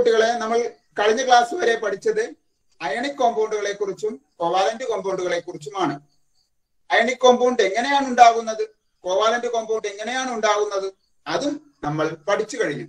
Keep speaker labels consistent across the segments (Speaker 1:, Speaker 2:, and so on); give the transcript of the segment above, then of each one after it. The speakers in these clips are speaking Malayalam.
Speaker 1: കുട്ടികളെ നമ്മൾ കഴിഞ്ഞ ക്ലാസ് വരെ പഠിച്ചത് അയണിക് കോമ്പൗണ്ടുകളെ കുറിച്ചും കോവാലന്റ് കോമ്പൗണ്ടുകളെ കുറിച്ചുമാണ് അയണിക് കോമ്പൗണ്ട് എങ്ങനെയാണ് ഉണ്ടാകുന്നത് കോവാലന്റ് കോമ്പൗണ്ട് എങ്ങനെയാണ് ഉണ്ടാകുന്നത് അതും നമ്മൾ പഠിച്ചു കഴിഞ്ഞു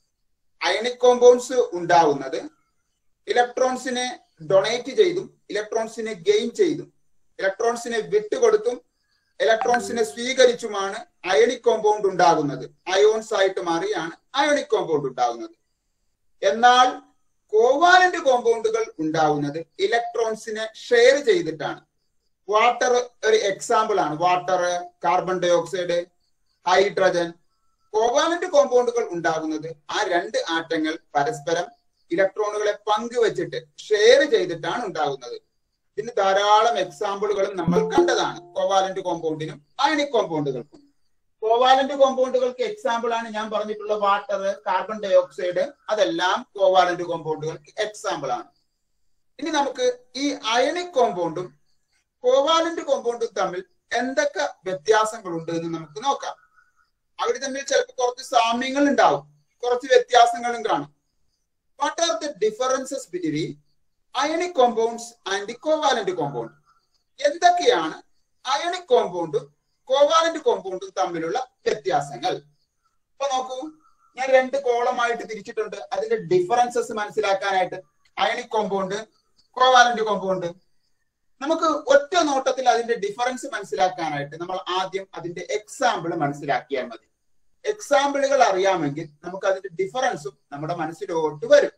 Speaker 1: അയണിക് കോമ്പൗണ്ട്സ് ഉണ്ടാവുന്നത് ഇലക്ട്രോൺസിനെ ഡൊണേറ്റ് ചെയ്തും ഇലക്ട്രോൺസിനെ ഗെയിൻ ചെയ്തും ഇലക്ട്രോൺസിനെ വിട്ടുകൊടുത്തും ഇലക്ട്രോൺസിനെ സ്വീകരിച്ചുമാണ് അയണിക് കോമ്പൗണ്ട് ഉണ്ടാകുന്നത് അയോൺസ് ആയിട്ട് മാറിയാണ് അയോണിക് കോമ്പൗണ്ട് ഉണ്ടാകുന്നത് എന്നാൽ കോവാലന്റ് കോമ്പൗണ്ടുകൾ ഉണ്ടാവുന്നത് ഇലക്ട്രോൺസിനെ ഷെയർ ചെയ്തിട്ടാണ് വാട്ടർ ഒരു എക്സാമ്പിൾ ആണ് water carbon dioxide hydrogen covalent കോമ്പൗണ്ടുകൾ ഉണ്ടാകുന്നത് ആ രണ്ട് ആറ്റങ്ങൾ പരസ്പരം ഇലക്ട്രോണുകളെ പങ്കുവെച്ചിട്ട് ഷെയർ ചെയ്തിട്ടാണ് ഉണ്ടാകുന്നത് ഇതിന് ധാരാളം എക്സാമ്പിളുകളും നമ്മൾ കണ്ടതാണ് കോവാലന്റ് കോമ്പൗണ്ടിനും അയണിക് കോമ്പൗണ്ടുകൾക്കും കോവാലന്റ് കോമ്പൗണ്ടുകൾക്ക് എക്സാമ്പിൾ ആണ് ഞാൻ പറഞ്ഞിട്ടുള്ള വാട്ടർ കാർബൺ ഡൈ ഓക്സൈഡ് അതെല്ലാം കോവാലന്റ് കോമ്പൗണ്ടുകൾക്ക് എക്സാമ്പിൾ ആണ് ഇനി നമുക്ക് ഈ അയണിക് കോമ്പൗണ്ടും കോവാലന്റ് കോമ്പൗണ്ടും തമ്മിൽ എന്തൊക്കെ വ്യത്യാസങ്ങളുണ്ട് എന്ന് നമുക്ക് നോക്കാം അവർ തമ്മിൽ ചിലപ്പോൾ കുറച്ച് സാമ്യങ്ങൾ ഉണ്ടാവും കുറച്ച് വ്യത്യാസങ്ങളും കാണും what are the differences between ionic compounds and covalent compound എന്തൊക്കെയാണ് അയണിക് കോമ്പൗണ്ടും കോവാലന്റ് കോമ്പൗണ്ടും തമ്മിലുള്ള വ്യത്യാസങ്ങൾ ഇപ്പൊ നോക്കൂ ഞാൻ രണ്ട് കോളമായിട്ട് തിരിച്ചിട്ടുണ്ട് അതിന്റെ ഡിഫറൻസസ് മനസ്സിലാക്കാനായിട്ട് അയണിക് കോമ്പൗണ്ട് കോവാലന്റ് കോമ്പൗണ്ട് നമുക്ക് ഒറ്റ നോട്ടത്തിൽ അതിന്റെ ഡിഫറൻസ് മനസ്സിലാക്കാനായിട്ട് നമ്മൾ ആദ്യം അതിന്റെ എക്സാമ്പിൾ മനസ്സിലാക്കിയാൽ മതി എക്സാമ്പിളുകൾ അറിയാമെങ്കിൽ നമുക്ക് അതിന്റെ ഡിഫറൻസും നമ്മുടെ മനസ്സിലോട്ട് വരും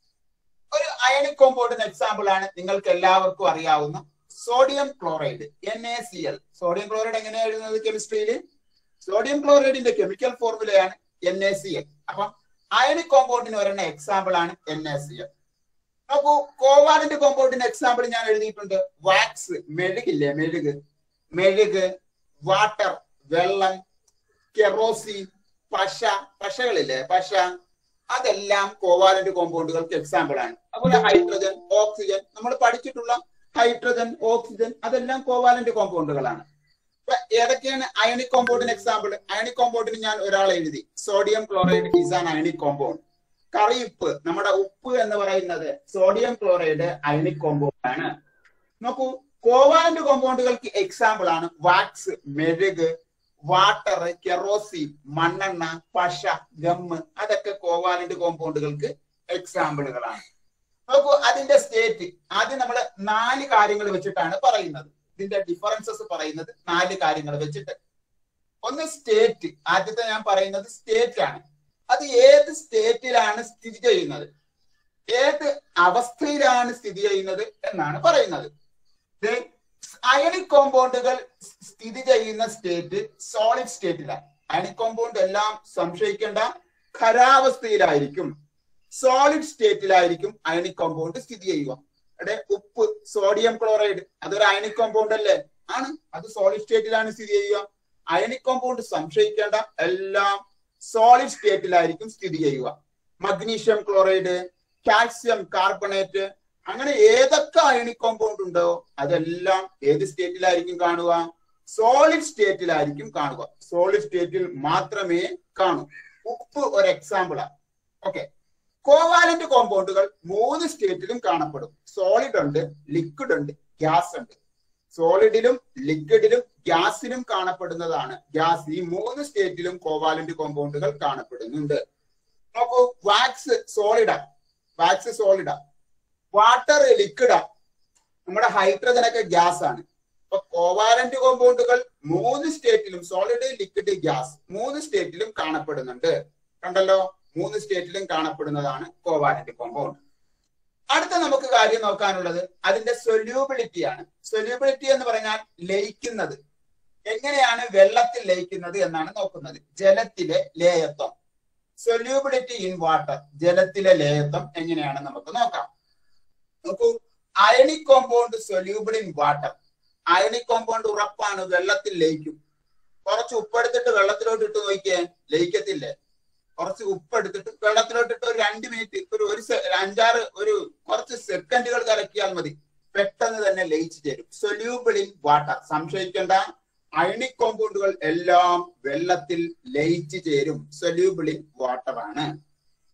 Speaker 1: ഒരു അയണിക് കോമ്പൗണ്ടിന് എക്സാമ്പിൾ ആണ് നിങ്ങൾക്ക് എല്ലാവർക്കും അറിയാവുന്ന sodium chloride N A C L sodium chloride എങ്ങനെയാണ് എഴുതുന്നത് കെമിസ്ട്രിയിൽ സോഡിയം ക്ലോറൈഡിന്റെ കെമിക്കൽ ഫോർമുലയാണ് എൻ എ സി എൽ അപ്പം അയണിക് കോമ്പൗണ്ടിന് ഒരെണ്ണ എക്സാമ്പിൾ ആണ് എൻ എ സി എൽ നോക്കൂ കോവാലന്റ് കോമ്പൗണ്ടിന് എക്സാമ്പിൾ ഞാൻ എഴുതിയിട്ടുണ്ട് വാക്സ് മെഴുകില്ലേ മെഴുക് മെഴുക് വാട്ടർ വെള്ളം കെറോസിൻ പശ പശകളില്ലേ പശ അതെല്ലാം കോവാലന്റ് കോമ്പൗണ്ടുകൾക്ക് എക്സാമ്പിൾ ആണ് അതുപോലെ ഹൈഡ്രജൻ ഓക്സിജൻ നമ്മൾ പഠിച്ചിട്ടുള്ള ഹൈഡ്രജൻ ഓക്സിജൻ അതെല്ലാം കോവാലന്റ് കോമ്പൗണ്ടുകളാണ് ഇപ്പൊ ഏതൊക്കെയാണ് അയണിക് കോമ്പൗണ്ടിന് എക്സാമ്പിൾ അയണിക് കോമ്പൗണ്ടിന് ഞാൻ ഒരാളെ എഴുതി sodium chloride is an ionic compound കറിയുപ്പ് നമ്മുടെ ഉപ്പ് എന്ന് പറയുന്നത് സോഡിയം ക്ലോറൈഡ് അയണിക് കോമ്പൗണ്ട് ആണ് നോക്കൂ കോവാലന്റ് കോമ്പൗണ്ടുകൾക്ക് എക്സാമ്പിൾ ആണ് വാക്സ് മെഴുക് വാട്ടർ കെറോസിൻ മണ്ണെണ്ണ പശ ഗമ്മ് അതൊക്കെ കോവാലന്റ് കോമ്പൗണ്ടുകൾക്ക് എക്സാമ്പിളുകളാണ് നോക്കൂ അതിന്റെ സ്റ്റേറ്റ് ആദ്യം നമ്മൾ നാല് കാര്യങ്ങൾ വെച്ചിട്ടാണ് പറയുന്നത് ഇതിന്റെ ഡിഫറൻസസ് പറയുന്നത് നാല് കാര്യങ്ങൾ വെച്ചിട്ട് ഒന്ന് സ്റ്റേറ്റ് ആദ്യത്തെ ഞാൻ പറയുന്നത് സ്റ്റേറ്റ് ആണ് അത് ഏത് സ്റ്റേറ്റിലാണ് സ്ഥിതി ചെയ്യുന്നത് ഏത് അവസ്ഥയിലാണ് സ്ഥിതി ചെയ്യുന്നത് എന്നാണ് പറയുന്നത് അയണിക് കോമ്പൗണ്ടുകൾ സ്ഥിതി ചെയ്യുന്ന സ്റ്റേറ്റ് സോളിഡ് സ്റ്റേറ്റിലാണ് അയണിക് കോമ്പൗണ്ട് എല്ലാം സംശയിക്കേണ്ട ഖരാവസ്ഥയിലായിരിക്കും സോളിഡ് സ്റ്റേറ്റിലായിരിക്കും അയണിക് കോമ്പൗണ്ട് സ്ഥിതി ചെയ്യുക ഇവിടെ ഉപ്പ് സോഡിയം ക്ലോറൈഡ് അതൊരു അയണിക് കോമ്പൗണ്ട് അല്ലേ ആണ് അത് സോളിഡ് സ്റ്റേറ്റിലാണ് സ്ഥിതി ചെയ്യുക അയണിക് കോമ്പൗണ്ട് സംശയിക്കേണ്ട എല്ലാം സോളിഡ് സ്റ്റേറ്റിലായിരിക്കും സ്ഥിതി ചെയ്യുക മഗ്നീഷ്യം ക്ലോറൈഡ് കാൽസ്യം കാർബണേറ്റ് അങ്ങനെ ഏതൊക്കെ അയണിക് കോമ്പൗണ്ട് ഉണ്ടോ അതെല്ലാം ഏത് സ്റ്റേറ്റിലായിരിക്കും കാണുക സോളിഡ് സ്റ്റേറ്റിലായിരിക്കും കാണുക സോളിഡ് സ്റ്റേറ്റിൽ മാത്രമേ കാണൂ ഉപ്പ് ഒരു എക്സാമ്പിളാണ് ഓക്കെ കോവാലന്റ് കോമ്പൗണ്ടുകൾ മൂന്ന് സ്റ്റേറ്റിലും കാണപ്പെടും സോളിഡ് ഉണ്ട് ലിക്വിഡ് ഉണ്ട് ഗ്യാസ് ഉണ്ട് സോളിഡിലും ലിക്വിഡിലും ഗ്യാസിലും കാണപ്പെടുന്നതാണ് ഗ്യാസ് ഈ മൂന്ന് സ്റ്റേറ്റിലും കോവാലന്റ് കോമ്പൗണ്ടുകൾ കാണപ്പെടുന്നുണ്ട് നോക്കൂ വാക്സ് സോളിഡാ വാക്സ് സോളിഡാ വാട്ടർ ലിക്വിഡാ നമ്മുടെ ഹൈഡ്രജൻ ഒക്കെ ഗ്യാസ് ആണ് അപ്പൊ കോവാലന്റ് കോമ്പൗണ്ടുകൾ മൂന്ന് സ്റ്റേറ്റിലും സോളിഡ് ലിക്വിഡ് ഗ്യാസ് മൂന്ന് സ്റ്റേറ്റിലും കാണപ്പെടുന്നുണ്ട് കണ്ടല്ലോ മൂന്ന് സ്റ്റേറ്റിലും കാണപ്പെടുന്നതാണ് കോവാലന്റ് കോമ്പൗണ്ട് അടുത്ത നമുക്ക് കാര്യം നോക്കാനുള്ളത് അതിന്റെ സൊല്യൂബിലിറ്റി ആണ് സൊല്യൂബിലിറ്റി എന്ന് പറഞ്ഞാൽ ലയിക്കുന്നത് എങ്ങനെയാണ് വെള്ളത്തിൽ ലയിക്കുന്നത് എന്നാണ് നോക്കുന്നത് ജലത്തിലെ ലേയത്വം സൊല്യൂബിലിറ്റി ഇൻ വാട്ടർ ജലത്തിലെ ലേയത്വം എങ്ങനെയാണ് നമുക്ക് നോക്കാം നോക്കൂ ionic compound soluble in water ionic compound ഉറപ്പാണ് വെള്ളത്തിൽ ലയിക്കും കുറച്ച് ഉപ്പെടുത്തിട്ട് വെള്ളത്തിലോട്ട് ഇട്ട് നോക്കിയേ ലയിക്കത്തില്ലേ കുറച്ച് ഉപ്പ് എടുത്തിട്ട് വെള്ളത്തിലോട്ട് ഇട്ട് ഒരു രണ്ട് മിനിറ്റ് ഒരു ഒരു അഞ്ചാറ് ഒരു കുറച്ച് സെക്കൻഡുകൾ കലക്കിയാൽ മതി പെട്ടെന്ന് തന്നെ ലയിച്ചു ചേരും സൊല്യൂബിൾ ഇൻ വാട്ടർ സംശയിക്കേണ്ട അയണിക് കോമ്പൗണ്ടുകൾ എല്ലാം വെള്ളത്തിൽ ലയിച്ചു ചേരും സൊല്യൂബിൾ ഇൻ വാട്ടർ ആണ്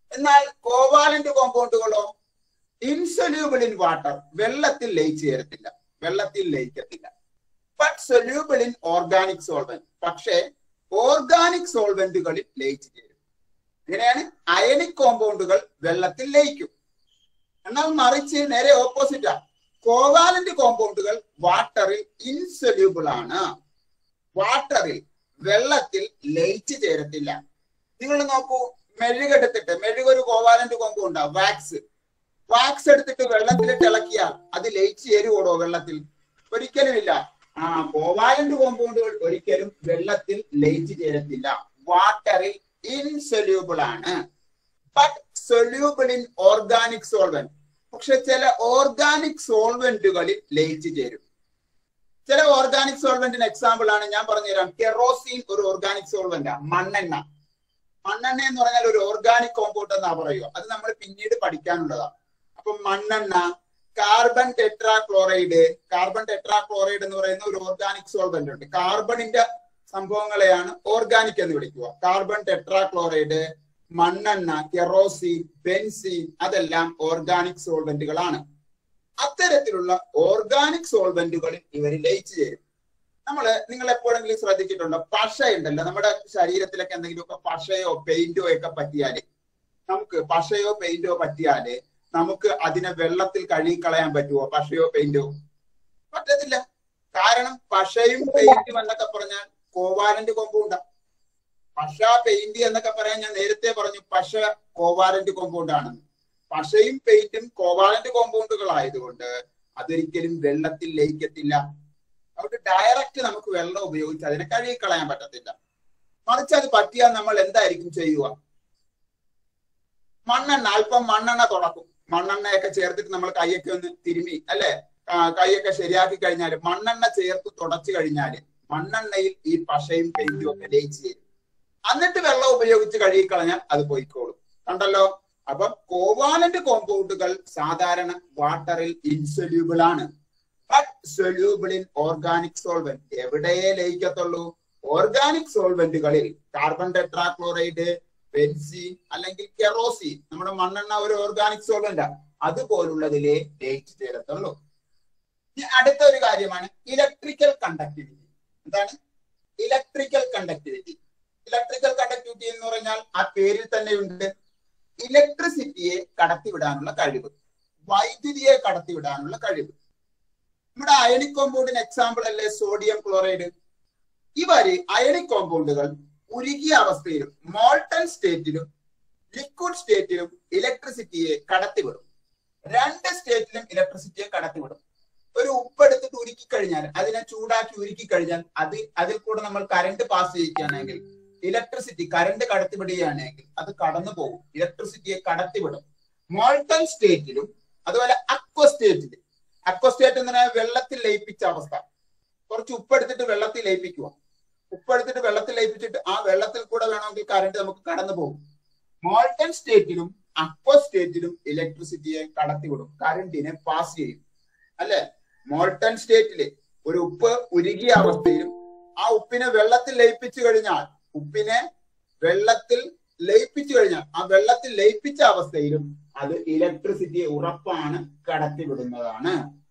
Speaker 1: എന്നാൽ കോവാലന്റ് കോമ്പൗണ്ടുകളോ ഇൻസൊല്യൂബിൾ ഇൻ വാട്ടർ വെള്ളത്തിൽ ലയിച്ചു ചേരത്തില്ല വെള്ളത്തിൽ ലയിക്കത്തില്ല but soluble in organic solvent പക്ഷേ ഓർഗാനിക് സോൾവെന്റുകളിൽ ലയിച്ചു ചേരും ഇങ്ങനെയാണ് അയണിക് കോമ്പൗണ്ടുകൾ വെള്ളത്തിൽ ലയിക്കും എന്നാൽ മറിച്ച് നേരെ ഓപ്പോസിറ്റാ കോവാലന്റ് കോമ്പൗണ്ടുകൾ വാട്ടറിൽ ഇൻസൊല്യൂബിൾ ആണ് വാട്ടറിൽ വെള്ളത്തിൽ ലയിച്ചു ചേരത്തില്ല നിങ്ങൾ നോക്കൂ മെഴുകെടുത്തിട്ട് മെഴുക് ഒരു കോവാലന്റ് കോമ്പൗണ്ടാ വാക്സ് വാക്സ് എടുത്തിട്ട് വെള്ളത്തിൽ ഇളക്കിയാൽ അത് ലയിച്ചു ചേരുവോടോ വെള്ളത്തിൽ ഒരിക്കലുമില്ല ആ കോവാലന്റ് കോമ്പൗണ്ടുകൾ ഒരിക്കലും വെള്ളത്തിൽ ലയിച്ചു ചേരത്തില്ല വാട്ടറിൽ ഇൻസൊല്യൂബിൾ ആണ് but soluble in organic solvent പക്ഷെ ചില ഓർഗാനിക് സോൾവെന്റുകളിൽ ലയിച്ചു ചേരും ചില ഓർഗാനിക് സോൾവെന്റിന് എക്സാമ്പിൾ ആണ് ഞാൻ പറഞ്ഞുതരാം കെറോസിൻ ഒരു ഓർഗാനിക് സോൾവെന്റാ മണ്ണെണ്ണ മണ്ണെണ്ണ എന്ന് പറഞ്ഞാൽ ഒരു ഓർഗാനിക് കോമ്പൗണ്ട് എന്നാ പറയുക അത് നമ്മൾ പിന്നീട് പഠിക്കാനുള്ളതാ അപ്പൊ മണ്ണെണ്ണ carbon tetrachloride carbon tetrachloride എന്ന് പറയുന്ന ഒരു ഓർഗാനിക് സോൾവെന്റ് ഉണ്ട് കാർബണിന്റെ സംഭവങ്ങളെയാണ് ഓർഗാനിക് എന്ന് വിളിക്കുക കാർബൺ ടെട്രാ ക്ലോറൈഡ് മണ്ണെണ്ണ കെറോസിൻ ബെൻസീൻ അതെല്ലാം ഓർഗാനിക് സോൾവെന്റുകളാണ് അത്തരത്തിലുള്ള ഓർഗാനിക് സോൾവെന്റുകളിൽ ഇവർ ലയിച്ചു ചേരും നമ്മള് നിങ്ങൾ എപ്പോഴെങ്കിലും ശ്രദ്ധിച്ചിട്ടുണ്ടോ പശ ഉണ്ടല്ലോ നമ്മുടെ ശരീരത്തിലൊക്കെ എന്തെങ്കിലുമൊക്കെ പശയോ പെയിന്റോ ഒക്കെ പറ്റിയാല് നമുക്ക് പശയോ പെയിന്റോ പറ്റിയാല് നമുക്ക് അതിനെ വെള്ളത്തിൽ കഴുകിക്കളയാൻ പറ്റുമോ പശയോ പെയിന്റോ പറ്റത്തില്ല കാരണം പശയും പെയിന്റും എന്നൊക്കെ പറഞ്ഞാൽ കോവാലന്റ് കോമ്പൗണ്ടാ പശ പെയിന്റ് എന്നൊക്കെ പറയാൻ ഞാൻ നേരത്തെ പറഞ്ഞു പശ കോവാലന്റ് കോമ്പൗണ്ട് ആണെന്ന് പശയും പെയിന്റും കോവാലന്റ് കോമ്പൗണ്ടുകൾ ആയതുകൊണ്ട് അതൊരിക്കലും വെള്ളത്തിൽ ലയിക്കത്തില്ല അതുകൊണ്ട് ഡയറക്റ്റ് നമുക്ക് വെള്ളം ഉപയോഗിച്ച് അതിനെ കഴുകിക്കളയാൻ പറ്റത്തില്ല മറിച്ച് അത് പറ്റിയാൽ നമ്മൾ എന്തായിരിക്കും ചെയ്യുക മണ്ണെണ്ണ അല്പം മണ്ണെണ്ണ തുടക്കും മണ്ണെണ്ണയൊക്കെ ചേർത്തിട്ട് നമ്മൾ കൈയൊക്കെ ഒന്ന് തിരുമി അല്ലെ കൈയൊക്കെ ശരിയാക്കി കഴിഞ്ഞാൽ മണ്ണെണ്ണ ചേർത്ത് തുടച്ചു കഴിഞ്ഞാൽ മണ്ണെണ്ണയിൽ ഈ പശയും പെയിന്റും ഒക്കെ ലയിച്ച് ചേരും എന്നിട്ട് വെള്ളം ഉപയോഗിച്ച് കഴുകിക്കളഞ്ഞാൽ അത് പോയിക്കോളും കണ്ടല്ലോ അപ്പം കോവാലന്റ് കോമ്പൗണ്ടുകൾ സാധാരണ വാട്ടറിൽ ഇൻസൊല്യൂബിൾ ആണ് but soluble in organic solvent എവിടെയേ ലയിക്കത്തുള്ളൂ ഓർഗാനിക് സോൾവെന്റുകളിൽ കാർബൺ ടെട്രാക്ലോറൈഡ് ബെൻസീൻ അല്ലെങ്കിൽ കെറോസിൻ നമ്മുടെ മണ്ണെണ്ണ ഒരു ഓർഗാനിക് സോൾവെന്റാ അതുപോലുള്ളതിലേ ലയിച്ചു ചേരത്തുള്ളൂ ഇനി അടുത്ത ഒരു കാര്യമാണ് ഇലക്ട്രിക്കൽ കണ്ടക്ടിവിറ്റി എന്താണ് ഇലക്ട്രിക്കൽ കണ്ടക്ടിവിറ്റി ഇലക്ട്രിക്കൽ കണ്ടക്ടിവിറ്റി എന്ന് പറഞ്ഞാൽ ആ പേരിൽ തന്നെ ഉണ്ട് ഇലക്ട്രിസിറ്റിയെ കടത്തിവിടാനുള്ള കഴിവ് വൈദ്യുതിയെ കടത്തിവിടാനുള്ള കഴിവ് നമ്മുടെ അയണിക് കോമ്പൗണ്ടിന് എക്സാമ്പിൾ അല്ലേ സോഡിയം ക്ലോറൈഡ് ഇവര് അയണിക് കോമ്പൗണ്ടുകൾ ഉരുകിയ അവസ്ഥയിലും മോൾട്ടൺ സ്റ്റേറ്റിലും ലിക്വിഡ് സ്റ്റേറ്റിലും ഇലക്ട്രിസിറ്റിയെ കടത്തിവിടും രണ്ട് സ്റ്റേറ്റിലും ഇലക്ട്രിസിറ്റിയെ കടത്തിവിടും ഒരു ഉപ്പ് എടുത്തിട്ട് ഉരുക്കി കഴിഞ്ഞാൽ അതിനെ ചൂടാക്കി ഉരുക്കി കഴിഞ്ഞാൽ അത് അതിൽ കൂടെ നമ്മൾ കറണ്ട് പാസ് ചെയ്യിക്കുകയാണെങ്കിൽ ഇലക്ട്രിസിറ്റി കറണ്ട് കടത്തിവിടുകയാണെങ്കിൽ അത് കടന്നു പോകും ഇലക്ട്രിസിറ്റിയെ കടത്തിവിടും മോൾട്ടൺ സ്റ്റേറ്റിലും അതുപോലെ അക്വ സ്റ്റേറ്റിലും അക്വ സ്റ്റേറ്റ് എന്ന് പറഞ്ഞാൽ വെള്ളത്തിൽ ലയിപ്പിച്ച അവസ്ഥ കുറച്ച് ഉപ്പെടുത്തിട്ട് വെള്ളത്തിൽ ലയിപ്പിക്കുക ഉപ്പെടുത്തിട്ട് വെള്ളത്തിൽ ലയിപ്പിച്ചിട്ട് ആ വെള്ളത്തിൽ കൂടെ വേണമെങ്കിൽ കറണ്ട് നമുക്ക് കടന്നു പോകും മോൾട്ടൺ സ്റ്റേറ്റിലും അക്വ സ്റ്റേറ്റിലും ഇലക്ട്രിസിറ്റിയെ കടത്തിവിടും കറണ്ടിനെ പാസ് ചെയ്യും അല്ലെ മോൾട്ടൺ സ്റ്റേറ്റില് ഒരു ഉപ്പ് ഉരുകിയ അവസ്ഥയിലും ആ ഉപ്പിനെ വെള്ളത്തിൽ ലയിപ്പിച്ചു കഴിഞ്ഞാൽ ഉപ്പിനെ വെള്ളത്തിൽ ലയിപ്പിച്ചു കഴിഞ്ഞാൽ ആ വെള്ളത്തിൽ ലയിപ്പിച്ച അവസ്ഥയിലും അത് ഇലക്ട്രിസിറ്റിയെ ഉറപ്പാണ് കടത്തിവിടുന്നതാണ്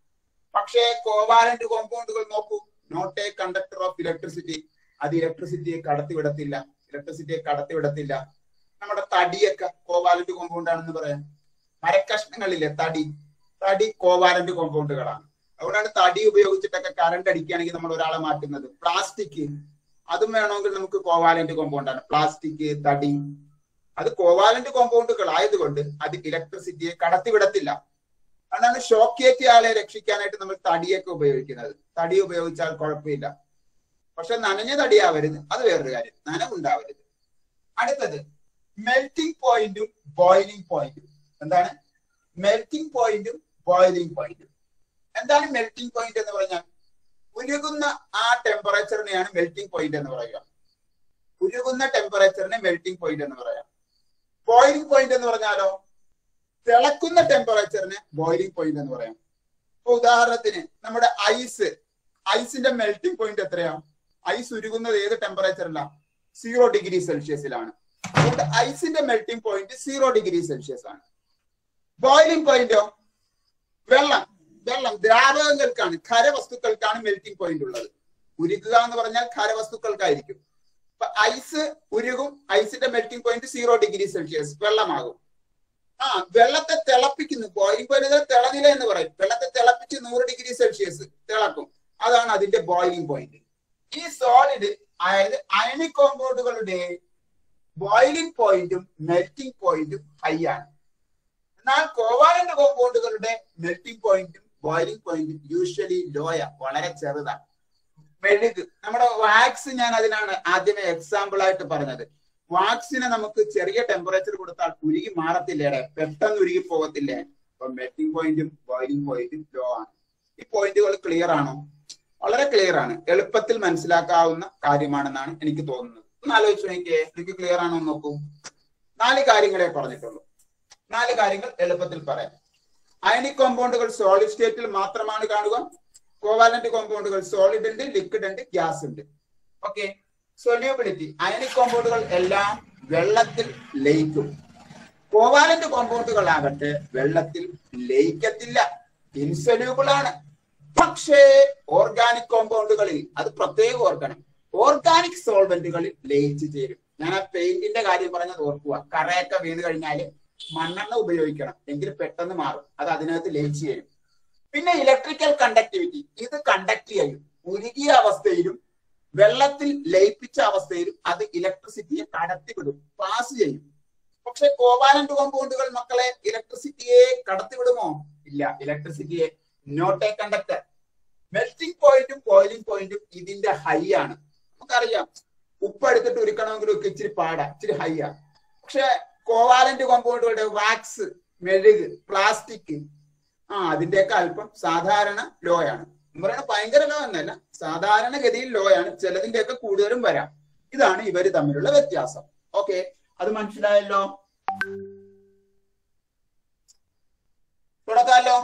Speaker 1: പക്ഷേ കോവാലന്റ് കോമ്പൗണ്ടുകൾ നോക്കൂ not a conductor of electricity അത് ഇലക്ട്രിസിറ്റിയെ കടത്തിവിടത്തില്ല ഇലക്ട്രിസിറ്റിയെ കടത്തിവിടത്തില്ല നമ്മുടെ തടിയൊക്കെ കോവാലന്റ് കോമ്പൗണ്ട് ആണെന്ന് പറയാം മരക്കഷ്ണങ്ങളില്ലേ തടി തടി കോവാലന്റ് കോമ്പൗണ്ടുകളാണ് അതുകൊണ്ടാണ് തടി ഉപയോഗിച്ചിട്ടൊക്കെ കറണ്ട് അടിക്കുകയാണെങ്കിൽ നമ്മൾ ഒരാളെ മാറ്റുന്നത് പ്ലാസ്റ്റിക് അതും വേണമെങ്കിൽ നമുക്ക് കോവാലന്റ് കോമ്പൗണ്ട് ആണ് പ്ലാസ്റ്റിക് തടി അത് കോവാലന്റ് കോമ്പൗണ്ടുകൾ ആയതുകൊണ്ട് അത് ഇലക്ട്രിസിറ്റിയെ കടത്തിവിടത്തില്ല അതാണ് ഷോക്കേറ്റ് ആളെ രക്ഷിക്കാനായിട്ട് നമ്മൾ തടിയൊക്കെ ഉപയോഗിക്കുന്നത് തടി ഉപയോഗിച്ചാൽ കുഴപ്പമില്ല പക്ഷെ നനഞ്ഞ തടിയാവരുത് അത് വേറൊരു കാര്യം നനവുണ്ടാവരുത് അടുത്തത് മെൽറ്റിംഗ് പോയിന്റും ബോയിലിംഗ് പോയിന്റും എന്താണ് മെൽറ്റിംഗ് പോയിന്റും ബോയിലിംഗ് പോയിന്റും എന്താണ് മെൽറ്റിംഗ് പോയിന്റ് എന്ന് പറഞ്ഞാൽ ഉരുകുന്ന ആ ടെമ്പറേച്ചറിനെയാണ് മെൽറ്റിംഗ് പോയിന്റ് എന്ന് പറയുക ഉരുകുന്ന ടെമ്പറേച്ചറിനെ മെൽറ്റിംഗ് പോയിന്റ് എന്ന് പറയാം ബോയിലിംഗ് പോയിന്റ് എന്ന് പറഞ്ഞാലോ തിളക്കുന്ന ടെമ്പറേച്ചറിനെ ബോയിലിംഗ് പോയിന്റ് എന്ന് പറയാം ഇപ്പൊ ഉദാഹരണത്തിന് നമ്മുടെ ഐസ് ഐസിന്റെ മെൽറ്റിംഗ് പോയിന്റ് എത്രയാണ് ഐസ് ഉരുകുന്നത് ഏത് ടെമ്പറേച്ചറിലാണ് സീറോ ഡിഗ്രി സെൽഷ്യസിലാണ് അതുകൊണ്ട് ഐസിന്റെ melting point zero degree Celsius ആണ് ബോയിലിംഗ് പോയിന്റോ വെള്ളം വെള്ളം ദ്രാവകങ്ങൾക്കാണ് ഖരവസ്തുക്കൾക്കാണ് മെൽറ്റിംഗ് പോയിന്റ് ഉള്ളത് ഉരുകുക എന്ന് പറഞ്ഞാൽ ഖരവസ്തുക്കൾക്കായിരിക്കും അപ്പൊ ഐസ് ഉരുകും ഐസിന്റെ melting point zero degree Celsius വെള്ളമാകും ആ വെള്ളത്തെ തിളപ്പിക്കുന്നു ബോയിലിംഗ് പോയിന്റ് തിളനില എന്ന് പറയും വെള്ളത്തെ തിളപ്പിച്ച് നൂറ് ഡിഗ്രി സെൽഷ്യസ് തിളക്കും അതാണ് അതിന്റെ ബോയിലിംഗ് പോയിന്റ് ഈ സോളിഡ് അതായത് അയണിക് കോമ്പൗണ്ടുകളുടെ ബോയിലിംഗ് പോയിന്റും മെൽറ്റിംഗ് പോയിന്റും ഹൈ ആണ് എന്നാൽ കോവാലന്റ് കോമ്പൗണ്ടുകളുടെ മെൽറ്റിംഗ് പോയിന്റും ബോയിലിംഗ് പോയിന്റും യൂഷ്വലി ലോയ വളരെ ചെറുതാണ് മെഴുക് നമ്മുടെ വാക്സ് ഞാൻ അതിനാണ് ആദ്യമേ എക്സാമ്പിൾ ആയിട്ട് പറഞ്ഞത് വാക്സിനെ നമുക്ക് ചെറിയ ടെമ്പറേച്ചർ കൊടുത്താൽ ഉരുകി മാറത്തില്ലേടെ പെട്ടെന്ന് ഉരുകി പോകത്തില്ലേ അപ്പൊ മെൽറ്റിംഗ് പോയിന്റും ബോയിലിംഗ് പോയിന്റും ലോ ആണ് ഈ പോയിന്റുകൾ ക്ലിയർ ആണോ വളരെ ക്ലിയർ ആണ് എളുപ്പത്തിൽ മനസ്സിലാക്കാവുന്ന കാര്യമാണെന്നാണ് എനിക്ക് തോന്നുന്നത് ഒന്ന് ആലോചിച്ച് നോക്കിയേ എനിക്ക് ക്ലിയർ ആണോ എന്ന് നോക്കൂ നാല് കാര്യങ്ങളെ പറഞ്ഞിട്ടുള്ളൂ നാല് കാര്യങ്ങൾ എളുപ്പത്തിൽ പറയാം അയണിക് കോമ്പൗണ്ടുകൾ സോളിഡ് സ്റ്റേറ്റിൽ മാത്രമാണ് കാണുക കോവാലന്റ് കോമ്പൗണ്ടുകൾ സോളിഡ് ഉണ്ട് ലിക്വിഡ് ഉണ്ട് ഗ്യാസ് ഉണ്ട് ഓക്കെ സൊല്യൂബിലിറ്റി അയണിക് കോമ്പൗണ്ടുകൾ എല്ലാം വെള്ളത്തിൽ ലയിക്കും കോവാലന്റ് കോമ്പൗണ്ടുകൾ ആകട്ടെ വെള്ളത്തിൽ ലയിക്കത്തില്ല ഇൻസൊല്യൂബിൾ ആണ് പക്ഷേ ഓർഗാനിക് കോമ്പൗണ്ടുകളിൽ അത് പ്രത്യേകം ഓർക്കണം ഓർഗാനിക് സോൾവെന്റുകളിൽ ലയിച്ചു ചേരും ഞാൻ ആ പെയിന്റിന്റെ കാര്യം പറഞ്ഞത് ഓർക്കുക കറയൊക്കെ വീണ് കഴിഞ്ഞാൽ മണ്ണെണ്ണ ഉപയോഗിക്കണം എങ്കിൽ പെട്ടെന്ന് മാറും അത് അതിനകത്ത് ലയിച്ചു ചേരും പിന്നെ ഇലക്ട്രിക്കൽ കണ്ടക്ടിവിറ്റി ഇത് കണ്ടക്ട് ചെയ്യും ഉരുകിയ അവസ്ഥയിലും വെള്ളത്തിൽ ലയിപ്പിച്ച അവസ്ഥയിലും അത് ഇലക്ട്രിസിറ്റിയെ കടത്തിവിടും പാസ് ചെയ്യും പക്ഷെ കോവാലന്റ് കോമ്പൗണ്ടുകൾ മക്കളെ ഇലക്ട്രിസിറ്റിയെ കടത്തിവിടുമോ ഇല്ല ഇലക്ട്രിസിറ്റിയെ നോട്ട് എ കണ്ടക്ടർ മെൽറ്റിംഗ് പോയിന്റും ബോയിലിംഗ് പോയിന്റും ഇതിന്റെ ഹൈ ആണ് നമുക്കറിയാം ഉപ്പ് എടുത്തിട്ട് ഉരുക്കണമെങ്കിലും ഒക്കെ ഇച്ചിരി പാടാ ഇച്ചിരി ഹൈ ആ പക്ഷെ കോവാലന്റ് കോമ്പൗണ്ടുകളുടെ വാക്സ് മെഴുക് പ്ലാസ്റ്റിക് ആ അതിന്റെയൊക്കെ അല്പം സാധാരണ ലോ ആണ് പറയുന്ന ഭയങ്കര ലോ എന്നല്ല സാധാരണഗതിയിൽ ലോ ആണ് ചിലതിന്റെയൊക്കെ കൂടുതലും വരാം ഇതാണ് ഇവര് തമ്മിലുള്ള വ്യത്യാസം ഓക്കെ അത് മനസ്സിലായല്ലോ തുടക്കാലോ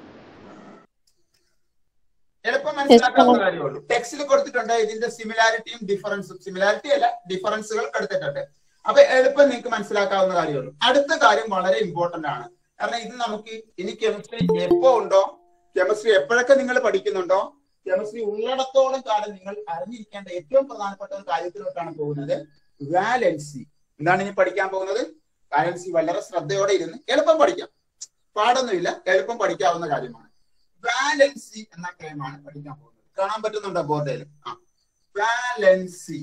Speaker 1: എളുപ്പം മനസ്സിലാക്കാവുന്ന കാര്യമുള്ളൂ ടെക്സ്റ്റിൽ കൊടുത്തിട്ടുണ്ട് ഇതിന്റെ സിമിലാരിറ്റിയും ഡിഫറൻസും സിമിലാരിറ്റി അല്ല ഡിഫറൻസുകൾ കൊടുത്തിട്ടുണ്ട് അപ്പൊ എളുപ്പം നിങ്ങൾക്ക് മനസ്സിലാക്കാവുന്ന കാര്യമുള്ളൂ അടുത്ത കാര്യം വളരെ ഇമ്പോർട്ടന്റ് ആണ് കാരണം ഇത് നമുക്ക് ഇനി കെമിസ്ട്രി എപ്പോ ഉണ്ടോ കെമിസ്ട്രി എപ്പോഴൊക്കെ നിങ്ങൾ പഠിക്കുന്നുണ്ടോ കെമിസ്ട്രി ഉള്ളിടത്തോളം കാലം നിങ്ങൾ അറിഞ്ഞിരിക്കേണ്ട ഏറ്റവും പ്രധാനപ്പെട്ട ഒരു കാര്യത്തിലോട്ടാണ് പോകുന്നത് വാലൻസി എന്താണ് ഇനി പഠിക്കാൻ പോകുന്നത് വാലൻസി വളരെ ശ്രദ്ധയോടെ ഇരുന്ന് എളുപ്പം പഠിക്കാം പാടൊന്നുമില്ല എളുപ്പം പഠിക്കാവുന്ന കാര്യമാണ് വാലൻസി എന്ന ക്ലെയിമാണ് പഠിക്കാൻ പോകുന്നത് കാണാൻ പറ്റുന്നുണ്ടോ ബോർഡിൽ ആ വാലൻസി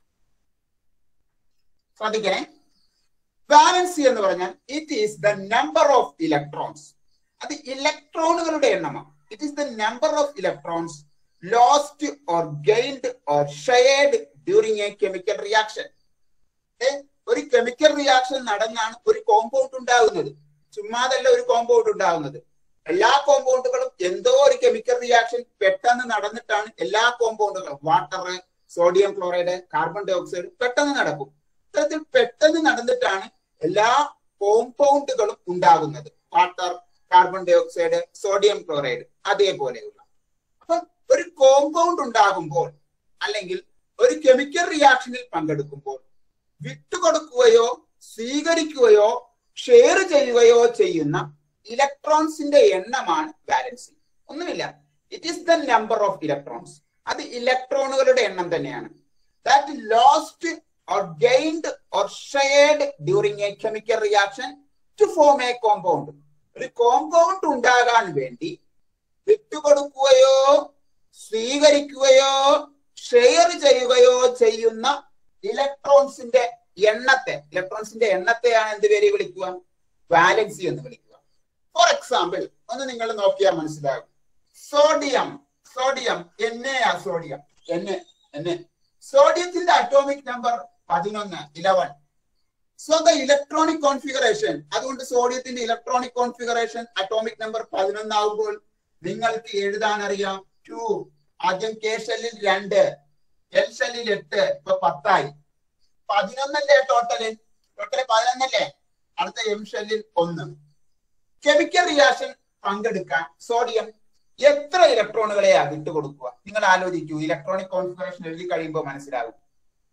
Speaker 1: ശ്രദ്ധിക്കണേ വാലൻസി എന്ന് പറഞ്ഞാൽ it is the number of electrons അത് ഇലക്ട്രോണുകളുടെ എണ്ണമാണ് it is the number of electrons lost or gained or shared during a chemical reaction ഒരു കെമിക്കൽ റിയാക്ഷൻ നടന്നാണ് ഒരു കോമ്പൗണ്ട് ഉണ്ടാകുന്നത് ചുമ്മാതല്ല ഒരു കോമ്പൗണ്ട് ഉണ്ടാകുന്നത് എല്ലാ കോമ്പൗണ്ടുകളും എന്തോ ഒരു കെമിക്കൽ റിയാക്ഷൻ പെട്ടെന്ന് നടന്നിട്ടാണ് എല്ലാ കോമ്പൗണ്ടുകളും water sodium chloride carbon dioxide പെട്ടെന്ന് നടക്കും ഇത്തരത്തിൽ പെട്ടെന്ന് നടന്നിട്ടാണ് എല്ലാ കോമ്പൗണ്ടുകളും ഉണ്ടാകുന്നത് water carbon dioxide sodium chloride അതേപോലെയുള്ള അപ്പൊ ഒരു കോമ്പൗണ്ട് ഉണ്ടാകുമ്പോൾ അല്ലെങ്കിൽ ഒരു കെമിക്കൽ റിയാക്ഷനിൽ പങ്കെടുക്കുമ്പോൾ വിട്ടുകൊടുക്കുകയോ സ്വീകരിക്കുകയോ ഷെയർ ചെയ്യുകയോ ചെയ്യുന്ന ഇലക്ട്രോൺസിന്റെ എണ്ണമാണ് ബാലൻസി ഒന്നുമില്ല it is the number of electrons അത് ഇലക്ട്രോണുകളുടെ എണ്ണം തന്നെയാണ് that lost or gained or shared during a chemical reaction to form a compound. ഒരു കോമ്പൗണ്ട് ഉണ്ടാകാൻ വേണ്ടി വിട്ടുകൊടുക്കുകയോ സ്വീകരിക്കുകയോ ഷെയർ ചെയ്യുകയോ ചെയ്യുന്ന ഇലക്ട്രോൺസിന്റെ എണ്ണത്തെ ഇലക്ട്രോൺസിന്റെ എണ്ണത്തെയാണ് എന്ത് പേര് വിളിക്കുക വാലൻസി എന്ന് വിളിക്കുക ഫോർ എക്സാമ്പിൾ ഒന്ന് നിങ്ങൾ നോക്കിയാൽ മനസ്സിലാകും സോഡിയം സോഡിയം എന്നെ ആ സോഡിയം എന്നെ എന്നെ സോഡിയത്തിന്റെ അറ്റോമിക് നമ്പർ പതിനൊന്ന് eleven so the electronic configuration അതുകൊണ്ട് സോഡിയത്തിന്റെ ഇലക്ട്രോണിക് കോൺഫിഗറേഷൻ അറ്റോമിക് നമ്പർ പതിനൊന്നാകുമ്പോൾ നിങ്ങൾക്ക് എഴുതാൻ അറിയാം ടു ആദ്യം കെ ഷെല്ലിൽ രണ്ട് എൽ ഷെല്ലിൽ എട്ട് ഇപ്പൊ പത്തായി പതിനൊന്നല്ലേ ടോട്ടല് ടോട്ടല് പതിനൊന്നല്ലേ അടുത്ത എം ഷെല്ലിൽ ഒന്ന് കെമിക്കൽ റിയാക്ഷൻ പങ്കെടുക്കാൻ സോഡിയം എത്ര ഇലക്ട്രോണുകളെയാ വിട്ടുകൊടുക്കുക നിങ്ങൾ ആലോചിക്കൂ ഇലക്ട്രോണിക് കോൺഫിഗറേഷൻ എഴുതി കഴിയുമ്പോൾ മനസ്സിലാകും